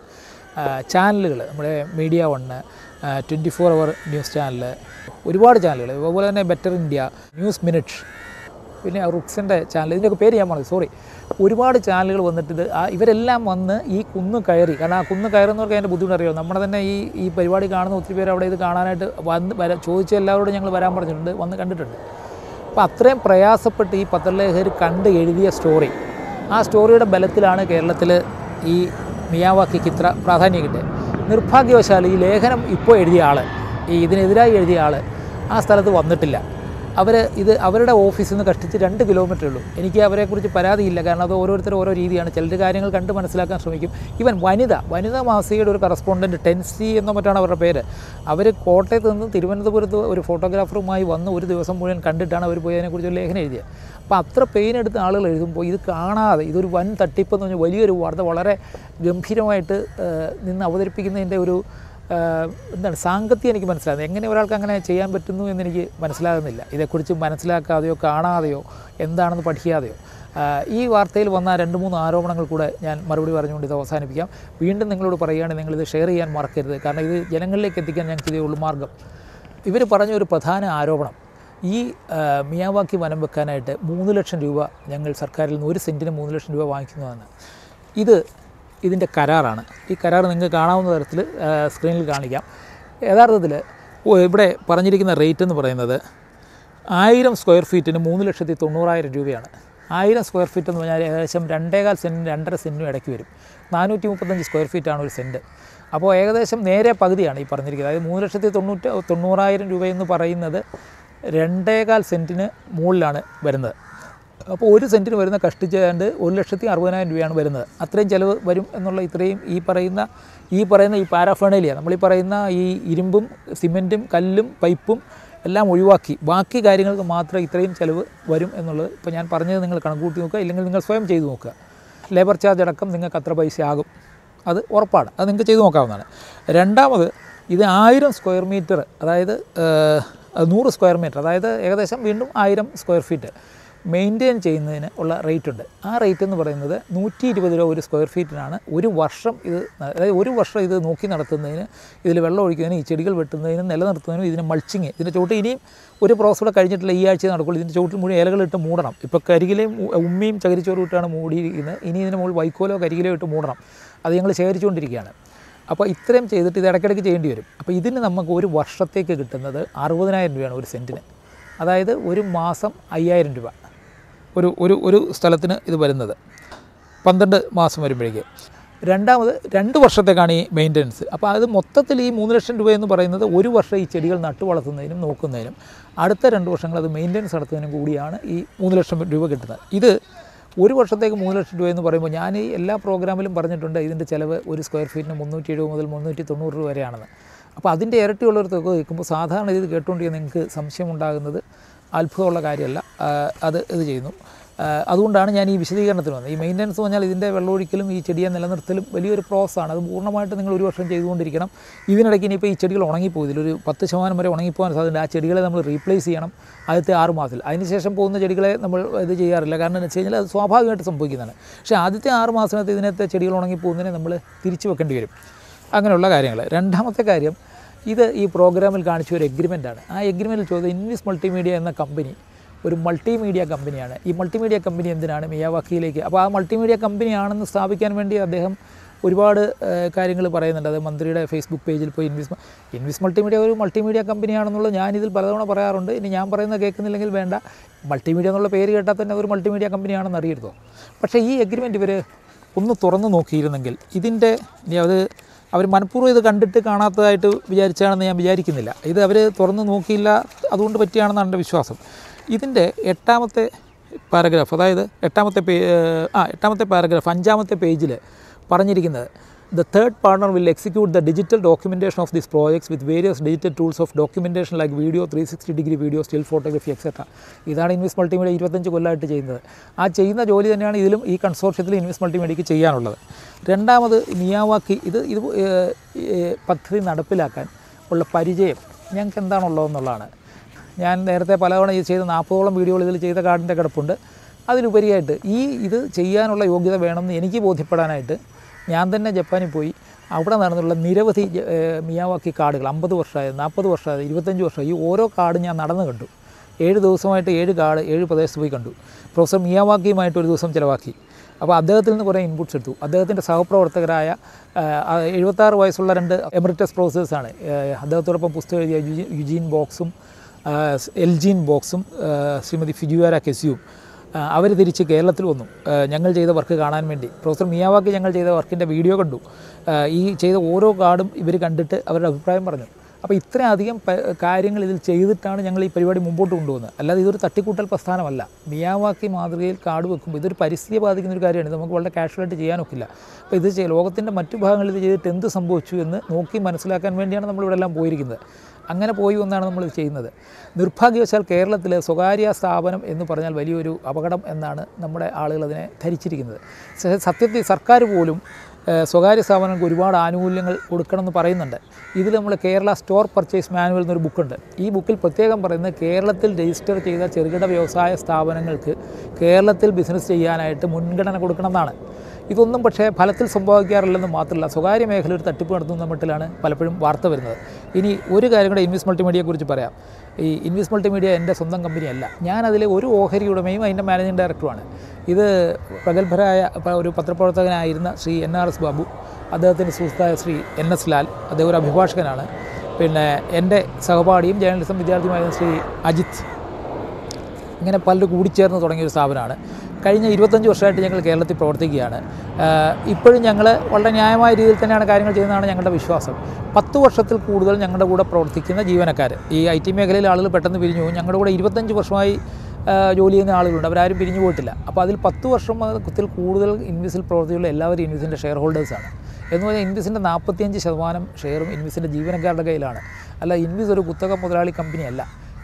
ചാനലുകൾ നമ്മുടെ മീഡിയ വണ്ണ് ട്വൻറ്റി ഫോർ അവർ ന്യൂസ് ചാനൽ ഒരുപാട് ചാനലുകൾ അതുപോലെ തന്നെ ബെറ്റർ ഇന്ത്യ ന്യൂസ് മിനിറ്റ് പിന്നെ റുക്സിൻ്റെ ചാനൽ ഇതിൻ്റെയൊക്കെ പേര് ഞാൻ പറഞ്ഞു സോറി ഒരുപാട് ചാനലുകൾ വന്നിട്ട് ഇത് ആ ഇവരെല്ലാം വന്ന് ഈ കുന്ന് കയറി കാരണം ആ കുന്ന് കയറുന്നവർക്ക് അതിൻ്റെ ബുദ്ധിമുട്ട് അറിയാം നമ്മുടെ തന്നെ ഈ ഈ പരിപാടി കാണുന്ന ഒത്തിരി പേര് അവിടെ ഇത് കാണാനായിട്ട് വന്ന് വര ചോദിച്ച എല്ലാവരോടും ഞങ്ങൾ വരാൻ പറഞ്ഞിട്ടുണ്ട് വന്ന് കണ്ടിട്ടുണ്ട് അപ്പോൾ അത്രയും പ്രയാസപ്പെട്ട് ഈ പത്രലേഖകർ കണ്ട് എഴുതിയ സ്റ്റോറി ആ സ്റ്റോറിയുടെ ബലത്തിലാണ് കേരളത്തിൽ ഈ മിയാവാക്കിക്ക് ഇത്ര പ്രാധാന്യം കിട്ടിയത് നിർഭാഗ്യവശാൽ ഈ ലേഖനം ഇപ്പോൾ എഴുതിയ ആൾ ഈ ഇതിനെതിരായി എഴുതിയ ആൾ ആ സ്ഥലത്ത് വന്നിട്ടില്ല അവർ ഇത് അവരുടെ ഓഫീസിൽ നിന്ന് കഷ്ടിച്ച് രണ്ട് കിലോമീറ്റർ ഉള്ളൂ എനിക്ക് അവരെക്കുറിച്ച് പരാതിയില്ല കാരണം അത് ഓരോരുത്തർ ഓരോ രീതിയാണ് ചിലർ കാര്യങ്ങൾ കണ്ട് മനസ്സിലാക്കാൻ ശ്രമിക്കും ഇവൻ വനിത വനിത മാസികയുടെ ഒരു കറസ്പോണ്ടൻറ്റ് ടെൻസി എന്നോ മറ്റാണ് അവരുടെ പേര് അവർ കോട്ടയത്ത് നിന്ന് തിരുവനന്തപുരത്ത് ഒരു ഫോട്ടോഗ്രാഫറുമായി വന്ന് ഒരു ദിവസം മുഴുവൻ കണ്ടിട്ടാണ് അവർ പോയി അതിനെക്കുറിച്ച് ഒരു ലേഖനം എഴുതിയത് അപ്പോൾ അത്ര പെയിൻ എടുത്ത ആളുകൾ എഴുതുമ്പോൾ ഇത് കാണാതെ ഇതൊരു വൻ തട്ടിപ്പെന്ന് പറഞ്ഞാൽ വലിയൊരു വാർത്ത വളരെ ഗംഭീരമായിട്ട് ഏഹ്, നിന്ന് അവതരിപ്പിക്കുന്നതിൻ്റെ ഒരു ആഹ് എന്താണ് സാങ്കത്യം എനിക്ക് മനസ്സിലാകുന്നത് എങ്ങനെ ഒരാൾക്ക് അങ്ങനെ ചെയ്യാൻ പറ്റുന്നു എന്നെനിക്ക് മനസ്സിലാകുന്നില്ല ഇതേക്കുറിച്ച് മനസ്സിലാക്കാതെയോ കാണാതെയോ എന്താണെന്ന് പഠിക്കാതെയോ ആഹ് ഈ വാർത്തയിൽ വന്ന രണ്ട് മൂന്ന് ആരോപണങ്ങൾ കൂടെ ഞാൻ മറുപടി പറഞ്ഞുകൊണ്ട് ഇത് അവസാനിപ്പിക്കാം വീണ്ടും നിങ്ങളോട് പറയുകയാണെങ്കിൽ നിങ്ങളിത് ഷെയർ ചെയ്യാൻ മറക്കരുത് കാരണം ഇത് ജനങ്ങളിലേക്ക് എത്തിക്കാൻ ഞങ്ങൾക്ക് ഇതേ ഉള്ളൂ മാർഗം ഇവർ പറഞ്ഞ ഒരു പ്രധാന ആരോപണം ഈ ആഹ് മിയാവാക്കി വനം വെക്കാനായിട്ട് മൂന്ന് ലക്ഷം രൂപ ഞങ്ങൾ സർക്കാരിൽ നിന്ന് ഒരു സെൻറ്റിന് മൂന്ന് ലക്ഷം രൂപ വാങ്ങിക്കുന്നതാണ് ഇത് ഇതിൻ്റെ കരാറാണ് ഈ കരാർ നിങ്ങൾക്ക് കാണാവുന്ന തരത്തിൽ സ്ക്രീനിൽ കാണിക്കാം യഥാർത്ഥത്തിൽ ഇവിടെ പറഞ്ഞിരിക്കുന്ന റേറ്റ് എന്ന് പറയുന്നത് ആയിരം സ്ക്വയർ ഫീറ്റിന് മൂന്ന് ലക്ഷത്തി തൊണ്ണൂറായിരം രൂപയാണ് ആയിരം സ്ക്വയർ ഫീറ്റ് എന്ന് പറഞ്ഞാൽ ഏകദേശം രണ്ടേകാൽ സെൻറ്റിന് രണ്ടര സെൻറ്റിനും ഇടയ്ക്ക് വരും നാനൂറ്റി മുപ്പത്തഞ്ച് സ്ക്വയർ ഫീറ്റാണ് ഒരു സെൻറ്റ് അപ്പോൾ ഏകദേശം നേരെ പകുതിയാണ് ഈ പറഞ്ഞിരിക്കുന്നത് അതായത് മൂന്ന് ലക്ഷത്തി തൊണ്ണൂറ്റി തൊണ്ണൂറായിരം രൂപയെന്ന് പറയുന്നത് രണ്ടേകാൽ സെൻറ്റിന് മുകളിലാണ് വരുന്നത് അപ്പോൾ ഒരു സെൻറ്റിന് വരുന്ന കഷ്ടിച്ചാണ്ട് ഒരു ലക്ഷത്തി അറുപതിനായിരം രൂപയാണ് വരുന്നത് അത്രയും ചിലവ് വരും എന്നുള്ള ഇത്രയും ഈ പറയുന്ന ഈ പറയുന്ന ഈ പാരാഫേണേലിയ നമ്മൾ ഈ പറയുന്ന ഈ ഇരുമ്പും സിമെൻറ്റും കല്ലും പൈപ്പും എല്ലാം ഒഴിവാക്കി ബാക്കി കാര്യങ്ങൾക്ക് മാത്രമേ ഇത്രയും ചിലവ് വരും എന്നുള്ളത് ഇപ്പോൾ ഞാൻ പറഞ്ഞത് നിങ്ങൾ കണക്കൂട്ടി നോക്കുക ഇല്ലെങ്കിൽ നിങ്ങൾ സ്വയം ചെയ്തു നോക്കുക ലേബർ ചാർജ് അടക്കം നിങ്ങൾക്ക് അത്ര പൈസ ആകും അത് ഉറപ്പാണ് അത് നിങ്ങൾക്ക് ചെയ്തു നോക്കാവുന്നതാണ് രണ്ടാമത് ഇത് ആയിരം സ്ക്വയർ മീറ്റർ അതായത് ഏഹ്, അത് നൂറ് സ്ക്വയർ മീറ്റർ അതായത് ഏകദേശം വീണ്ടും ആയിരം സ്ക്വയർ ഫീറ്റ് മെയിൻറ്റെയിൻ ചെയ്യുന്നതിന് ഉള്ള റേറ്റ് ഉണ്ട് ആ റേറ്റ് എന്ന് പറയുന്നത് നൂറ്റി ഇരുപത് രൂപ ഒരു സ്ക്വയർ ഫീറ്റിനാണ് ഒരു വർഷം ഇത് അതായത് ഒരു വർഷം ഇത് നോക്കി നടത്തുന്നതിന് ഇതിൽ വെള്ളം ഒഴിക്കുന്നതിന് ഈ ചെടികൾ വെട്ടുന്നതിനും നിലനിർത്തുന്നതിനും ഇതിന് മൾച്ചിങ് ഇതിൻ്റെ ചോട്ട് ഇനിയും ഒരു പ്രോസസ് കൂടെ കഴിഞ്ഞിട്ടില്ല ഈ ആഴ്ച നടക്കുള്ളൂ ഇതിൻ്റെ ചോട്ടിൽ മുഴുവൻ ഇലകളിട്ട് മൂടണം ഇപ്പോൾ കരികിലെയും ഉ- ഉമ്മിയും ചകിരിച്ചോറും ഇട്ടാണ് മൂടിയിരിക്കുന്നത് ഇനി ഇതിന് മുകളിൽ വൈക്കോലോ കരികിലോ ഇട്ട് മൂടണം അത് ഞങ്ങൾ ശേഖരിച്ചുകൊണ്ടിരിക്കുകയാണ് അപ്പോൾ ഇത്രയും ചെയ്തിട്ട് ഇത് ഇടയ്ക്കിടയ്ക്ക് ചെയ്യേണ്ടി വരും അപ്പോൾ ഇതിന് നമുക്ക് ഒരു വർഷത്തേക്ക് കിട്ടുന്നത് അറുപതിനായിരം രൂപയാണ് ഒരു സെൻറ്റിന് അതായത് ഒരു മാസം അയ്യായിരം രൂപ ഒരു ഒരു ഒരു സ്ഥലത്തിന് ഇത് വരുന്നത് പന്ത്രണ്ട് മാസം വരുമ്പോഴേക്ക് രണ്ടാമത് രണ്ട് വർഷത്തേക്കാണ് ഈ മെയിൻ്റനൻസ് അപ്പോൾ അത് മൊത്തത്തിൽ ഈ മൂന്ന് ലക്ഷം രൂപ എന്ന് പറയുന്നത് ഒരു വർഷം ഈ ചെടികൾ നട്ടു വളർത്തുന്നതിനും നോക്കുന്നതിനും അടുത്ത രണ്ട് വർഷങ്ങൾ അത് മെയിൻ്റനൻസ് നടത്തുന്നതിനും കൂടിയാണ് ഈ മൂന്ന് ലക്ഷം രൂപ കിട്ടുന്നത് ഇത് ഒരു വർഷത്തേക്ക് മൂന്ന് ലക്ഷം രൂപ എന്ന് പറയുമ്പോൾ ഞാൻ ഈ എല്ലാ പ്രോഗ്രാമിലും പറഞ്ഞിട്ടുണ്ട് ഇതിൻ്റെ ചിലവ് ഒരു സ്ക്വയർ ഫീറ്റിന് മുന്നൂറ്റി എഴുപത് മുതൽ മുന്നൂറ്റി തൊണ്ണൂറ് രൂപ വരെയാണെന്ന് അപ്പോൾ അതിൻ്റെ ഇരട്ടിയുള്ളൊരു തുക കേൾക്കുമ്പോൾ സാധാരണ ഇത് കേട്ടുകൊണ്ടിരിക്കുന്ന നിങ്ങൾക്ക് സംശയമുണ്ടാകുന്നത് അത്ഭുതമുള്ള കാര്യമല്ല ആ, അത് ഇത് ചെയ്യുന്നു ആ, അതുകൊണ്ടാണ് ഞാൻ ഈ വിശദീകരണത്തിന് വന്നത് ഈ മെയിൻ്റനൻസ് എന്ന് പറഞ്ഞാൽ ഇതിൻ്റെ വെള്ളമൊഴിക്കലും ഈ ചെടിയെ നിലനിർത്തലും വലിയൊരു പ്രോസസ്സാണ് അത് പൂർണ്ണമായിട്ട് നിങ്ങൾ ഒരു വർഷം ചെയ്തുകൊണ്ടിരിക്കണം ഇതിനിടയ്ക്ക് ഇനിയിപ്പോൾ ഈ ചെടികൾ ഉണങ്ങിപ്പോയി ഇതിലൊരു പത്ത് ശതമാനം വരെ ഉണങ്ങിപ്പോകാൻ സാധ്യത ആ ചെടികളെ നമ്മൾ റീപ്ലേസ് ചെയ്യണം ആദ്യത്തെ ആറ് മാസത്തിൽ അതിനുശേഷം പോകുന്ന ചെടികളെ നമ്മൾ ഇത് ചെയ്യാറില്ല കാരണം എന്ന് വെച്ച് കഴിഞ്ഞാൽ അത് സ്വാഭാവികമായിട്ട് സംഭവിക്കുന്നതാണ് പക്ഷേ ആദ്യത്തെ ആറ് മാസത്തിനകത്ത് ഇതിനകത്തെ ചെടികൾ ഉണങ്ങിപ്പോകുന്നതിനെ നമ്മൾ തിരിച്ചു വെക്കേണ്ടി വരും അങ്ങനെയുള്ള കാര്യങ്ങൾ രണ്ടാമത്തെ കാര്യം ഇത് ഈ പ്രോഗ്രാമിൽ കാണിച്ച ഒരു എഗ്രിമെൻ്റാണ് ആ എഗ്രിമെൻറ്റിൽ ചോദിച്ചത് ഇൻവിസ് മൾട്ടിമീഡിയ എന്ന കമ്പനി ഒരു മൾട്ടിമീഡിയ കമ്പനിയാണ് ഈ മൾട്ടിമീഡിയ കമ്പനി എന്തിനാണ് മിയാവാക്കിയിലേക്ക് അപ്പോൾ ആ മൾട്ടിമീഡിയ കമ്പനിയാണെന്ന് സ്ഥാപിക്കാൻ വേണ്ടി അദ്ദേഹം ഒരുപാട് കാര്യങ്ങൾ പറയുന്നുണ്ട് അത് മന്ത്രിയുടെ ഫേസ്ബുക്ക് പേജിൽ പോയി ഇൻവിസ് ഇൻവിസ് മൾട്ടിമീഡിയ ഒരു മൾട്ടിമീഡിയ കമ്പനിയാണെന്നുള്ളത് ഞാനിതിൽ പലതവണ പറയാറുണ്ട് ഇനി ഞാൻ പറയുന്നത് കേൾക്കുന്നില്ലെങ്കിൽ വേണ്ട മൾട്ടിമീഡിയ എന്നുള്ള പേര് കേട്ടാൽ തന്നെ ഒരു മൾട്ടിമീഡിയ കമ്പനിയാണെന്ന് അറിയരുതോ പക്ഷേ ഈ എഗ്രിമെൻറ്റ് ഇവർ ഒന്ന് തുറന്നു നോക്കിയിരുന്നെങ്കിൽ ഇതിൻ്റെ ഇനി അത് അവർ മനഃപൂർവ്വം ഇത് കണ്ടിട്ട് കാണാത്തതായിട്ട് വിചാരിച്ചാണെന്ന് ഞാൻ വിചാരിക്കുന്നില്ല ഇത് അവർ തുറന്നു നോക്കിയില്ല അതുകൊണ്ട് പറ്റിയാണെന്നാണ് എൻ്റെ വിശ്വാസം ഇതിൻ്റെ എട്ടാമത്തെ പാരഗ്രാഫ് അതായത് എട്ടാമത്തെ പേ ആ എട്ടാമത്തെ പാരഗ്രാഫ് അഞ്ചാമത്തെ പേജിൽ പറഞ്ഞിരിക്കുന്നത് the third partner will execute the digital documentation of this projects with various digital tools of documentation like video three sixty degree video still photography etcetera ഇതാണ് ഇൻവെസ്റ്റ് മൾട്ടിമീഡിയ ഇരുപത്തഞ്ച് കൊല്ലമായിട്ട് ചെയ്യുന്നത് ആ ചെയ്യുന്ന ജോലി തന്നെയാണ് ഇതിലും ഈ കൺസോർഷ്യത്തിൽ ഇൻവെസ്റ്റ് മൾട്ടിമീഡിയക്ക് ചെയ്യാനുള്ളത് രണ്ടാമത് മിയാവാക്കി ഇത് ഇത് ഏഹ്, ഏഹ്, പദ്ധതി നടപ്പിലാക്കാൻ ഉള്ള പരിചയം ഞങ്ങൾക്ക് എന്താണുള്ളതെന്നുള്ളതാണ് ഞാൻ നേരത്തെ പലതവണ ഇത് ചെയ്ത നാൽപ്പതോളം വീഡിയോകൾ ഇതിൽ ചെയ്ത കാർഡിൻ്റെ കിടപ്പുണ്ട് അതിലുപരിയായിട്ട് ഈ ഇത് ചെയ്യാനുള്ള യോഗ്യത വേണമെന്ന് എനിക്ക് ബോധ്യപ്പെടാനായിട്ട് ഞാൻ തന്നെ ജപ്പാനിൽ പോയി അവിടെ നടന്നുള്ള നിരവധി ജ- ഏഹ് മിയാവാക്കി കാർഡുകൾ അമ്പത് വർഷമായത് നാൽപ്പത് വർഷമായത് ഇരുപത്തഞ്ച് വർഷമായി ഈ ഓരോ കാർഡും ഞാൻ നടന്നു കണ്ടു ഏഴ് ദിവസമായിട്ട് ഏഴ് കാർഡ് ഏഴ് പ്രദേശത്ത് പോയി കണ്ടു പ്രൊഫസർ മിയാവാക്കിയുമായിട്ട് ഒരു ദിവസം ചിലവാക്കി അപ്പോൾ അദ്ദേഹത്തിൽ നിന്ന് കുറേ ഇൻപുട്സ് എടുത്തു അദ്ദേഹത്തിൻ്റെ സഹപ്രവർത്തകരായ ആ, എഴുപത്താറ് വയസ്സുള്ള രണ്ട് എമറിറ്റസ് പ്രൊഫസേഴ്സാണ് അദ്ദേഹത്തോടൊപ്പം പുസ്തകം എഴുതിയ യുജി- യുജീൻ ബോക്സും ആ, എൽജീൻ ബോക്സും ആ, ശ്രീമതി ഫിജുവാര കെസിയും അവർ തിരിച്ച് കേരളത്തിൽ വന്നു ആ, ഞങ്ങൾ ചെയ്ത വർക്ക് കാണാൻ വേണ്ടി പ്രൊഫസർ മിയാവാക്കി ഞങ്ങൾ ചെയ്ത വർക്കിൻ്റെ വീഡിയോ കണ്ടു ആ, ഈ ചെയ്ത ഓരോ കാർഡും ഇവർ കണ്ടിട്ട് അവരുടെ അഭിപ്രായം പറഞ്ഞു അപ്പോൾ ഇത്രയധികം പ- കാര്യങ്ങൾ ഇതിൽ ചെയ്തിട്ടാണ് ഞങ്ങൾ ഈ പരിപാടി മുമ്പോട്ട് കൊണ്ടുപോകുന്നത് അല്ലാതെ ഇതൊരു തട്ടിക്കൂട്ടൽ പ്രസ്ഥാനമല്ല മിയാവാക്കി മാതൃകയിൽ കാർഡ് വെക്കുമ്പോൾ ഇതൊരു പരിസ്ഥിതിയെ ബാധിക്കുന്ന ഒരു കാര്യമാണ് ഇത് നമുക്ക് വളരെ കാഷ്വലായിട്ട് ചെയ്യാനൊക്കില്ല അപ്പോൾ ഇത് ചെയ്യ- ലോകത്തിൻ്റെ മറ്റു ഭാഗങ്ങളിൽ ഇത് ചെയ്തിട്ട് എന്ത് സംഭവിച്ചു എന്ന് നോക്കി മനസ്സിലാക്കാൻ വേണ്ടിയാണ് നമ്മളിവിടെ എല്ലാം പോയിരിക്കുന്നത് അങ്ങനെ പോയി ഒന്നാണ് നമ്മൾ ഇത് ചെയ്യുന്നത് നിർഭാഗ്യവശാൽ കേരളത്തിൽ സ്വകാര്യ സ്ഥാപനം എന്ന് പറഞ്ഞാൽ വലിയൊരു അപകടം എന്നാണ് നമ്മുടെ ആളുകൾ അതിനെ ധരിച്ചിരിക്കുന്നത് സ- സത്യത്തിൽ സർക്കാർ പോലും ഏഹ്, സ്വകാര്യ സ്ഥാപനങ്ങൾക്ക് ഒരുപാട് ആനുകൂല്യങ്ങൾ കൊടുക്കണമെന്ന് പറയുന്നുണ്ട് ഇതിൽ നമ്മൾ കേരള സ്റ്റോർ പർച്ചേസ് മാനുവൽ എന്നൊരു ബുക്കുണ്ട് ഈ ബുക്കിൽ പ്രത്യേകം പറയുന്നത് കേരളത്തിൽ രജിസ്റ്റർ ചെയ്ത ചെറുകിട വ്യവസായ സ്ഥാപനങ്ങൾക്ക് കേരളത്തിൽ ബിസിനസ് ചെയ്യാനായിട്ട് മുൻഗണന കൊടുക്കണമെന്നാണ് ഇതൊന്നും പക്ഷേ ഫലത്തിൽ സംഭവിക്കാറില്ലെന്ന് മാത്രമല്ല സ്വകാര്യ മേഖല ഒരു തട്ടിപ്പ് നടത്തുന്ന മട്ടിലാണ് പലപ്പോഴും വാർത്ത വരുന്നത് ഇനി ഒരു കാര്യം കൂടെ ഇൻവെസ്റ്റ് മൾട്ടിമീഡിയയെക്കുറിച്ച് പറയാം ഈ ഇൻവെസ്റ്റ് മൾട്ടിമീഡിയ എൻ്റെ സ്വന്തം കമ്പനിയല്ല ഞാൻ അതിലെ ഒരു ഓഹരി ഉടമയും അതിൻ്റെ മാനേജിംഗ് ഡയറക്ടറുമാണ് ഇത് പ്രഗത്ഭരായ പ- ഒരു പത്രപ്രവർത്തകനായിരുന്ന Shri N R S Babu അദ്ദേഹത്തിൻ്റെ സുഹൃത്തായ ശ്രീ എൻ എസ് ലാൽ അദ്ദേഹം ഒരു അഭിഭാഷകനാണ് പിന്നെ എൻ്റെ സഹപാഠിയും ജേർണലിസം വിദ്യാർത്ഥിയുമായിരുന്ന ശ്രീ അജിത്ത് ഇങ്ങനെ പലരും കൂടിച്ചേർന്ന് തുടങ്ങിയ ഒരു സ്ഥാപനമാണ് കഴിഞ്ഞ ഇരുപത്തഞ്ച് വർഷമായിട്ട് ഞങ്ങൾ കേരളത്തിൽ പ്രവർത്തിക്കുകയാണ് ആഹ് ഇപ്പോഴും ഞങ്ങൾ വളരെ ന്യായമായ രീതിയിൽ തന്നെയാണ് കാര്യങ്ങൾ ചെയ്യുന്നതാണ് ഞങ്ങളുടെ വിശ്വാസം പത്ത് വർഷത്തിൽ കൂടുതൽ ഞങ്ങളുടെ കൂടെ പ്രവർത്തിക്കുന്ന ജീവനക്കാർ ഈ ഐ ടി മേഖലയിൽ ആളുകൾ പെട്ടെന്ന് പിരിഞ്ഞു പോകും ഞങ്ങളുടെ കൂടെ ഇരുപത്തഞ്ച് വർഷമായി ആഹ് ജോലി ചെയ്യുന്ന ആളുകളുണ്ട് അവരാരും പിരിഞ്ഞു പോയിട്ടില്ല അപ്പോൾ അതിൽ പത്ത് വർഷത്തിൽ കൂടുതൽ ഇൻവിസിൽ പ്രവർത്തിയുള്ള എല്ലാവരും ഇൻവിസിൻ്റെ ഷെയർ ഹോൾഡേഴ്സാണ് എന്ന് പറഞ്ഞാൽ ഇൻവിസിൻ്റെ നാൽപ്പത്തിയഞ്ച് ശതമാനം ഷെയറും ഇൻവിസിൻ്റെ ജീവനക്കാരുടെ കയ്യിലാണ് അല്ല ഇൻവിസ് ഒരു കുത്തക മുതലാളി കമ്പനിയല്ല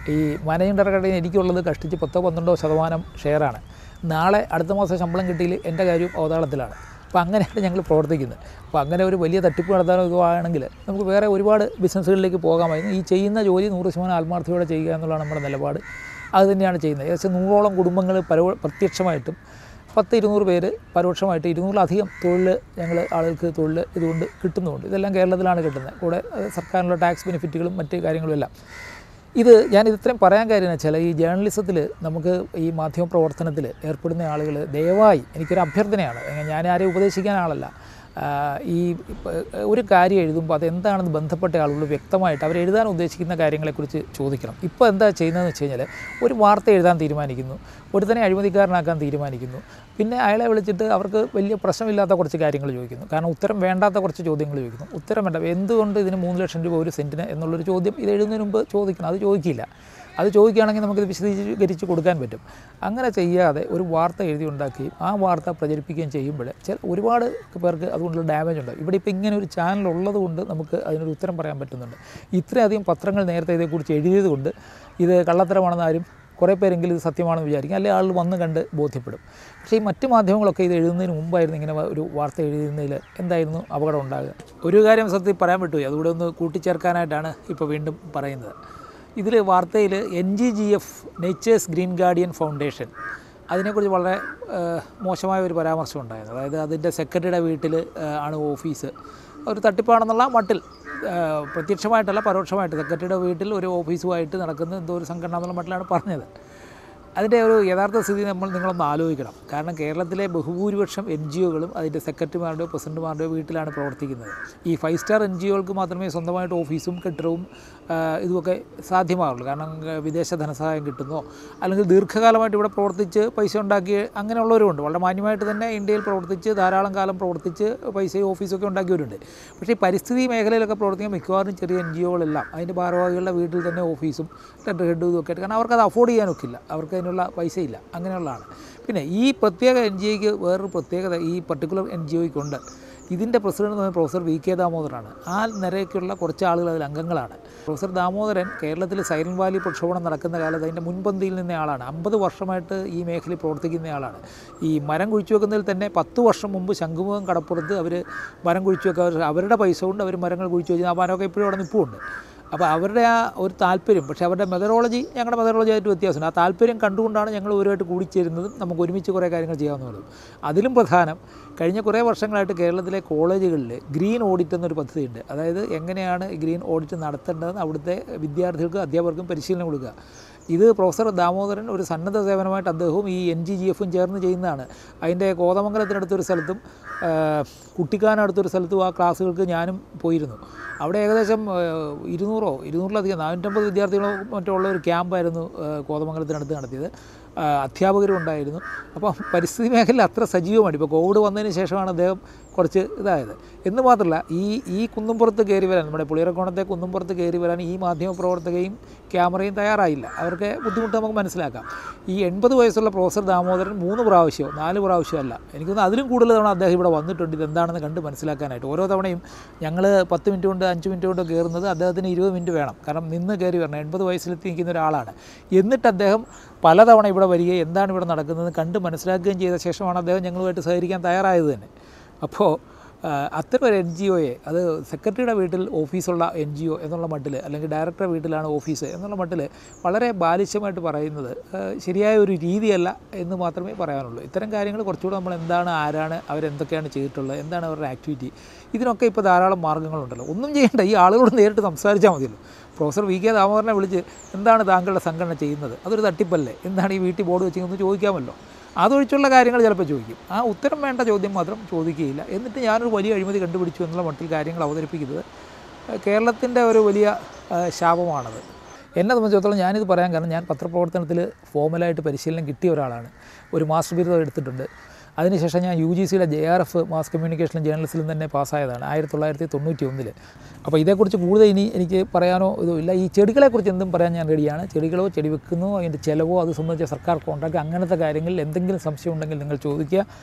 ഈ മാനേജിംഗ് ഡയറക്ടറുടെ എനിക്കുള്ളത് കഷ്ടിച്ച് പത്തോ പന്ത്രണ്ടോ ശതമാനം ഷെയറാണ് നാളെ അടുത്ത മാസം ശമ്പളം കിട്ടിയിൽ എൻ്റെ കാര്യം അവതാളത്തിലാണ് അപ്പോൾ അങ്ങനെയാണ് ഞങ്ങൾ പ്രവർത്തിക്കുന്നത് അപ്പോൾ അങ്ങനെ ഒരു വലിയ തട്ടിപ്പ് നടത്താനോ ഇതോ ആണെങ്കിൽ നമുക്ക് വേറെ ഒരുപാട് ബിസിനസ്സുകളിലേക്ക് പോകാമായിരുന്നു ഈ ചെയ്യുന്ന ജോലി നൂറ് ശതമാനം ആത്മാർത്ഥതയോടെ ചെയ്യുക എന്നുള്ളതാണ് നമ്മുടെ നിലപാട് അത് തന്നെയാണ് ചെയ്യുന്നത് ഏകദേശം നൂറോളം കുടുംബങ്ങൾ പരോ പ്രത്യക്ഷമായിട്ടും പത്ത് ഇരുന്നൂറ് പേര് പരോക്ഷമായിട്ട് ഇരുന്നൂറിലധികം തൊഴിൽ ഞങ്ങൾ ആളുകൾക്ക് തൊഴിൽ ഇതുകൊണ്ട് കിട്ടുന്നുണ്ട് ഇതെല്ലാം കേരളത്തിലാണ് കിട്ടുന്നത് കൂടെ അത് സർക്കാരിനുള്ള ടാക്സ് ബെനിഫിറ്റുകളും മറ്റ് കാര്യങ്ങളും എല്ലാം ഇത് ഞാനിത് ഇത്രയും പറയാൻ കാര്യം എന്ന് വെച്ചാൽ ഈ ജേർണലിസത്തിൽ നമുക്ക് ഈ മാധ്യമ പ്രവർത്തനത്തിൽ ഏർപ്പെടുന്ന ആളുകൾ ദയവായി എനിക്കൊരു അഭ്യർത്ഥനയാണ് ഞാൻ ആരെയും ഉപദേശിക്കാൻ ആളല്ല ആ, ഈ ഇപ്പ- ഒരു കാര്യം എഴുതുമ്പോൾ അതെന്താണെന്ന് ബന്ധപ്പെട്ട ആളുകൾ വ്യക്തമായിട്ട് അവർ എഴുതാൻ ഉദ്ദേശിക്കുന്ന കാര്യങ്ങളെക്കുറിച്ച് ചോദിക്കണം ഇപ്പോൾ എന്താ ചെയ്യുന്നതെന്ന് വെച്ച് കഴിഞ്ഞാൽ ഒരു വാർത്ത എഴുതാൻ തീരുമാനിക്കുന്നു ഒരുത്തനെ അഴിമതിക്കാരനാക്കാൻ തീരുമാനിക്കുന്നു പിന്നെ അയാളെ വിളിച്ചിട്ട് അവർക്ക് വലിയ പ്രശ്നമില്ലാത്ത കുറച്ച് കാര്യങ്ങൾ ചോദിക്കുന്നു കാരണം ഉത്തരം വേണ്ടാത്ത കുറച്ച് ചോദ്യങ്ങൾ ചോദിക്കുന്നു ഉത്തരം വേണ്ട എന്തുകൊണ്ട് ഇതിന് മൂന്ന് ലക്ഷം രൂപ ഒരു സെൻറ്റിന് എന്നുള്ളൊരു ചോദ്യം ഇത് എഴുതുന്നതിന് മുമ്പ് ചോദിക്കണം അത് ചോദിക്കില്ല അത് ചോദിക്കുകയാണെങ്കിൽ നമുക്കിത് വിശദീകരിച്ച് കൊടുക്കാൻ പറ്റും അങ്ങനെ ചെയ്യാതെ ഒരു വാർത്ത എഴുതി ഉണ്ടാക്കുകയും ആ വാർത്ത പ്രചരിപ്പിക്കുകയും ചെയ്യുമ്പോൾ ചില ഒരുപാട് പേർക്ക് അതുകൊണ്ടുള്ള ഡാമേജ് ഉണ്ട് ഇവിടെ ഇപ്പോൾ ഇങ്ങനെ ഒരു ചാനൽ ഉള്ളത് കൊണ്ട് നമുക്ക് അതിനൊരു ഉത്തരം പറയാൻ പറ്റുന്നുണ്ട് ഇത്രയധികം പത്രങ്ങൾ നേരത്തെ ഇതേക്കുറിച്ച് എഴുതിയത് കൊണ്ട് ഇത് കള്ളത്തരമാണെന്ന് ആരും കുറേ പേരെങ്കിലും ഇത് സത്യമാണെന്ന് വിചാരിക്കും അല്ലെങ്കിൽ ആളുകൾ വന്ന് കണ്ട് ബോധ്യപ്പെടും പക്ഷേ ഈ മറ്റ് മാധ്യമങ്ങളൊക്കെ ഇത് എഴുതുന്നതിന് മുമ്പായിരുന്നു ഇങ്ങനെ ഒരു വാർത്ത എഴുതുന്നതിൽ എന്തായിരുന്നു അപകടം ഉണ്ടാകുക ഒരു കാര്യം സത്യത്തിൽ പറയാൻ പറ്റുമോ അതുകൂടെ ഒന്ന് കൂട്ടിച്ചേർക്കാനായിട്ടാണ് ഇപ്പോൾ വീണ്ടും പറയുന്നത് ഇതിൽ വാർത്തയിൽ N G G F Nature's Green Guardian Foundation അതിനെക്കുറിച്ച് വളരെ ആ, മോശമായ ഒരു പരാമർശം ഉണ്ടായിരുന്നു അതായത് അതിൻ്റെ സെക്രട്ടറിയുടെ വീട്ടിൽ ആ, ആണ് ഓഫീസ് ഒരു തട്ടിപ്പാണെന്നുള്ള മട്ടിൽ ആ, പ്രത്യക്ഷമായിട്ടല്ല പരോക്ഷമായിട്ട് സെക്രട്ടറിയുടെ വീട്ടിൽ ഒരു ഓഫീസുമായിട്ട് നടക്കുന്ന എന്തോ ഒരു സംഘടന എന്നുള്ള മട്ടിലാണ് പറഞ്ഞത് അതിൻ്റെ ഒരു യഥാർത്ഥ സ്ഥിതി നമ്മൾ നിങ്ങളൊന്ന് ആലോചിക്കണം കാരണം കേരളത്തിലെ ബഹുഭൂരിപക്ഷം എൻ ജി ഒകളും അതിൻ്റെ സെക്രട്ടറിമാരുടെയോ പ്രസിഡന്റുമാരുടെയോ വീട്ടിലാണ് പ്രവർത്തിക്കുന്നത് ഈ ഫൈവ് സ്റ്റാർ എൻ ജി ഒകൾക്ക് മാത്രമേ സ്വന്തമായിട്ട് ഓഫീസും കെട്ടിടവും ആ, ഇതുമൊക്കെ സാധ്യമാകുള്ളൂ കാരണം ആ, വിദേശ ധനസഹായം കിട്ടുന്നോ അല്ലെങ്കിൽ ദീർഘകാലമായിട്ട് ഇവിടെ പ്രവർത്തിച്ച് പൈസ ഉണ്ടാക്കി അങ്ങനെയുള്ളവരുമുണ്ട് വളരെ മാന്യമായിട്ട് തന്നെ ഇന്ത്യയിൽ പ്രവർത്തിച്ച് ധാരാളം കാലം പ്രവർത്തിച്ച് പൈസയും ഓഫീസൊക്കെ ഉണ്ടാക്കിയവരുണ്ട് പക്ഷേ ഈ പരിസ്ഥിതി മേഖലയിലൊക്കെ പ്രവർത്തിക്കുന്ന മിക്കവാറും ചെറിയ എൻ ജി ഒകളെല്ലാം അതിൻ്റെ ഭാരവാഹികളുടെ വീട്ടിൽ തന്നെ ഓഫീസും ടെൻഡർ ഹെഡും ഇതൊക്കെ ആയിട്ട് കാരണം അവർക്കത് അഫോർഡ് ചെയ്യാനൊക്കില്ല അവർക്ക് അതിനുള്ള പൈസയില്ല അങ്ങനെയുള്ളതാണ് പിന്നെ ഈ പ്രത്യേക എൻ ജി ഒക്ക് വേറൊരു പ്രത്യേകത ഈ പർട്ടിക്കുലർ എൻ ജി ഒയ്ക്കുണ്ട് ഇതിൻ്റെ പ്രസിഡന്റ് എന്ന് പറയുന്നത് പ്രൊഫസർ വി കെ ദാമോദറാണ് ആ നിരയ്ക്കുള്ള കുറച്ച് ആളുകൾ അതിൽ അംഗങ്ങളാണ് പ്രൊഫസർ ദാമോദരൻ കേരളത്തിൽ സൈലന്റ് വാലി പ്രക്ഷോഭണം നടക്കുന്ന കാലത്ത് അതിൻ്റെ മുൻപന്തിയിൽ നിന്ന ആളാണ് അമ്പത് വർഷമായിട്ട് ഈ മേഖലയിൽ പ്രവർത്തിക്കുന്ന ആളാണ് ഈ മരം കുഴിച്ചു വെക്കുന്നതിൽ തന്നെ പത്ത് വർഷം മുമ്പ് ശംഖുമുഖം കടപ്പുറത്ത് അവർ മരം കുഴിച്ചു വെക്കുക അവരുടെ പൈസ കൊണ്ട് അവർ മരങ്ങൾ കുഴിച്ചു വെച്ച് ആ മരമൊക്കെ ഇപ്പോഴും അവിടെ നിൽപ്പുണ്ട് അപ്പോൾ അവരുടെ ആ ഒരു താല്പര്യം പക്ഷേ അവരുടെ മെതഡോളജി ഞങ്ങളുടെ മെതഡോളജി ആയിട്ട് വ്യത്യാസമുണ്ട് ആ താല്പര്യം കണ്ടുകൊണ്ടാണ് ഞങ്ങൾ ഒരുമായിട്ട് കൂടിച്ചേരുന്നതും നമുക്ക് ഒരുമിച്ച് കുറേ കാര്യങ്ങൾ ചെയ്യാവുന്നതും അതിലും പ്രധാനം കഴിഞ്ഞ കുറേ വർഷങ്ങളായിട്ട് കേരളത്തിലെ കോളേജുകളിൽ ഗ്രീൻ ഓഡിറ്റ് എന്നൊരു പദ്ധതിയുണ്ട് അതായത് എങ്ങനെയാണ് ഈ ഗ്രീൻ ഓഡിറ്റ് നടത്തേണ്ടതെന്ന് അവിടുത്തെ വിദ്യാർത്ഥികൾക്കും അധ്യാപകർക്കും പരിശീലനം കൊടുക്കുക ഇത് പ്രൊഫസർ ദാമോദരൻ ഒരു സന്നദ്ധ സേവനമായിട്ട് അദ്ദേഹവും ഈ എൻ ജി ജി എഫും ചേർന്ന് ചെയ്യുന്നതാണ് അതിൻ്റെ കോതമംഗലത്തിനടുത്തൊരു സ്ഥലത്തും ആ, കുട്ടിക്കാനടുത്തൊരു സ്ഥലത്തും ആ ക്ലാസ്സുകൾക്ക് ഞാനും പോയിരുന്നു അവിടെ ഏകദേശം ആ, ഇരുന്നൂറോ ഇരുന്നൂറിലധികം നാനൂറ്റമ്പത് വിദ്യാർത്ഥികളോ മറ്റോ ഉള്ള ഒരു ക്യാമ്പായിരുന്നു ആ, കോതമംഗലത്തിനടുത്ത് നടത്തിയത് ആ, അധ്യാപകരും ഉണ്ടായിരുന്നു അപ്പോൾ പരിസ്ഥിതി മേഖല അത്ര സജീവമാണ് ഇപ്പോൾ കോവിഡ് വന്നതിന് ശേഷമാണ് അദ്ദേഹം കുറച്ച് ഇതായത് എന്ന് മാത്രമല്ല ഈ ഈ കുന്നുംപുറത്ത് കയറി വരാൻ നമ്മുടെ പുളിയറക്കോണത്തെ കുന്നുംപുറത്ത് കയറി വരാൻ ഈ മാധ്യമ പ്രവർത്തകയും ക്യാമറയും തയ്യാറായില്ല അവർക്ക് ബുദ്ധിമുട്ട് നമുക്ക് മനസ്സിലാക്കാം ഈ എൺപത് വയസ്സുള്ള പ്രൊഫസർ ദാമോദരൻ മൂന്ന് പ്രാവശ്യമോ നാല് പ്രാവശ്യമോ അല്ല എനിക്കൊന്ന് അതിലും കൂടുതൽ തവണ അദ്ദേഹം ഇവിടെ വന്നിട്ടുണ്ട് ഇതെന്താണെന്ന് കണ്ട് മനസ്സിലാക്കാനായിട്ട് ഓരോ തവണയും ഞങ്ങൾ പത്ത് മിനിറ്റ് കൊണ്ട് അഞ്ച് മിനിറ്റ് കൊണ്ട് കയറുന്നത് അദ്ദേഹത്തിന് ഇരുപത് മിനിറ്റ് വേണം കാരണം നിന്ന് കയറി വരണം എൺപത് വയസ്സിലെത്തി നിൽക്കുന്ന ഒരാളാണ് എന്നിട്ട് അദ്ദേഹം പലതവണ ഇവിടെ വരികയും എന്താണ് ഇവിടെ നടക്കുന്നത് കണ്ട് മനസ്സിലാക്കുകയും ചെയ്ത ശേഷമാണ് അദ്ദേഹം ഞങ്ങളുമായിട്ട് സഹകരിക്കാൻ തയ്യാറായത് തന്നെ അപ്പോൾ ആ, അത്തരം ഒരു എൻ ജി ഒയെ അത് സെക്രട്ടറിയുടെ വീട്ടിൽ ഓഫീസുള്ള എൻ ജി ഒ എന്നുള്ള മട്ടിൽ അല്ലെങ്കിൽ ഡയറക്ടറുടെ വീട്ടിലാണ് ഓഫീസ് എന്നുള്ള മട്ടിൽ വളരെ ബാലിശ്യമായിട്ട് പറയുന്നത് ആ, ശരിയായ ഒരു രീതിയല്ല എന്ന് മാത്രമേ പറയാനുള്ളൂ ഇത്തരം കാര്യങ്ങൾ കുറച്ചുകൂടെ നമ്മൾ എന്താണ് ആരാണ് അവരെന്തൊക്കെയാണ് ചെയ്തിട്ടുള്ളത് എന്താണ് അവരുടെ ആക്ടിവിറ്റി ഇതിനൊക്കെ ഇപ്പോൾ ധാരാളം മാർഗ്ഗങ്ങളുണ്ടല്ലോ ഒന്നും ചെയ്യേണ്ട ഈ ആളുകളോട് നേരിട്ട് സംസാരിച്ചാൽ മതിയല്ലോ പ്രൊഫസർ വി കെ ദാമോദരനെ വിളിച്ച് എന്താണ് താങ്കളുടെ സംഘടന ചെയ്യുന്നത് അതൊരു തട്ടിപ്പല്ലേ എന്താണ് ഈ വീട്ടിൽ ബോർഡ് വെച്ചെന്ന് ചോദിക്കാമല്ലോ അതൊഴിച്ചുള്ള കാര്യങ്ങൾ ചിലപ്പോൾ ചോദിക്കും ആ ഉത്തരം വേണ്ട ചോദ്യം മാത്രം ചോദിക്കുകയില്ല എന്നിട്ട് ഞാനൊരു വലിയ അഴിമതി കണ്ടുപിടിച്ചു എന്നുള്ള മട്ടിൽ കാര്യങ്ങൾ അവതരിപ്പിക്കുന്നത് ഏഹ്, കേരളത്തിൻ്റെ ഒരു വലിയ ഏഹ്, ശാപമാണത് എന്നെ സംബന്ധിച്ചിടത്തോളം ഞാനിത് പറയാൻ കാരണം ഞാൻ പത്രപ്രവർത്തനത്തിൽ ഫോമലായിട്ട് പരിശീലനം കിട്ടിയ ഒരാളാണ് ഒരു മാസ്റ്റർ ബിരുദം എടുത്തിട്ടുണ്ട് അതിനുശേഷം ഞാൻ യു ജി സിയിലെ ജെ ആർ എഫ് മാസ് കമ്മ്യൂണിക്കേഷനും ജേർണലിസ്റ്റിലും തന്നെ പാസ്സായതാണ് ആയിരത്തി തൊള്ളായിരത്തി തൊണ്ണൂറ്റി ഒന്നിൽ അപ്പോൾ ഇതേക്കുറിച്ച് കൂടുതൽ ഇനി എനിക്ക് പറയാനോ ഇതോ ഇല്ല ഈ ചെടികളെക്കുറിച്ച് എന്തും പറയാൻ ഞാൻ റെഡിയാണ് ചെടികളോ ചെടി വെക്കുന്നോ അതിൻ്റെ ചിലവോ അത് സംബന്ധിച്ച സർക്കാർ കോൺട്രാക്ട് അങ്ങനത്തെ കാര്യങ്ങളിൽ എന്തെങ്കിലും സംശയം ഉണ്ടെങ്കിൽ നിങ്ങൾ ചോദിക്കുക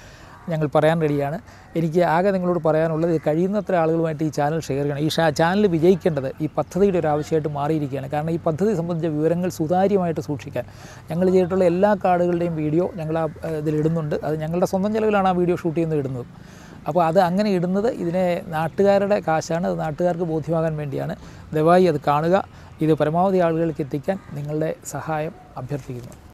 ഞങ്ങൾ പറയാൻ റെഡിയാണ് എനിക്ക് ആകെ നിങ്ങളോട് പറയാനുള്ളത് ഇത് കഴിയുന്നത്ര ആളുകളുമായിട്ട് ഈ ചാനൽ ഷെയർ ചെയ്യണം ഈ ഷാ ചാനൽ വിജയിക്കേണ്ടത് ഈ പദ്ധതിയുടെ ഒരു ആവശ്യമായിട്ട് മാറിയിരിക്കുകയാണ് കാരണം ഈ പദ്ധതി സംബന്ധിച്ച വിവരങ്ങൾ സുതാര്യമായിട്ട് സൂക്ഷിക്കാൻ ഞങ്ങൾ ചെയ്തിട്ടുള്ള എല്ലാ കാർഡുകളുടെയും വീഡിയോ ഞങ്ങൾ ആ ഏഹ്, ഇതിലിടുന്നുണ്ട് അത് ഞങ്ങളുടെ സ്വന്തം ചിലവിലാണ് ആ വീഡിയോ ഷൂട്ട് ചെയ്യുന്നത് ഇടുന്നത് അപ്പോൾ അത് അങ്ങനെ ഇടുന്നത് ഇതിനെ നാട്ടുകാരുടെ കാശാണ് അത് നാട്ടുകാർക്ക് ബോധ്യമാകാൻ വേണ്ടിയാണ് ദയവായി അത് കാണുക ഇത് പരമാവധി ആളുകളിലേക്ക് എത്തിക്കാൻ നിങ്ങളുടെ സഹായം അഭ്യർത്ഥിക്കുന്നു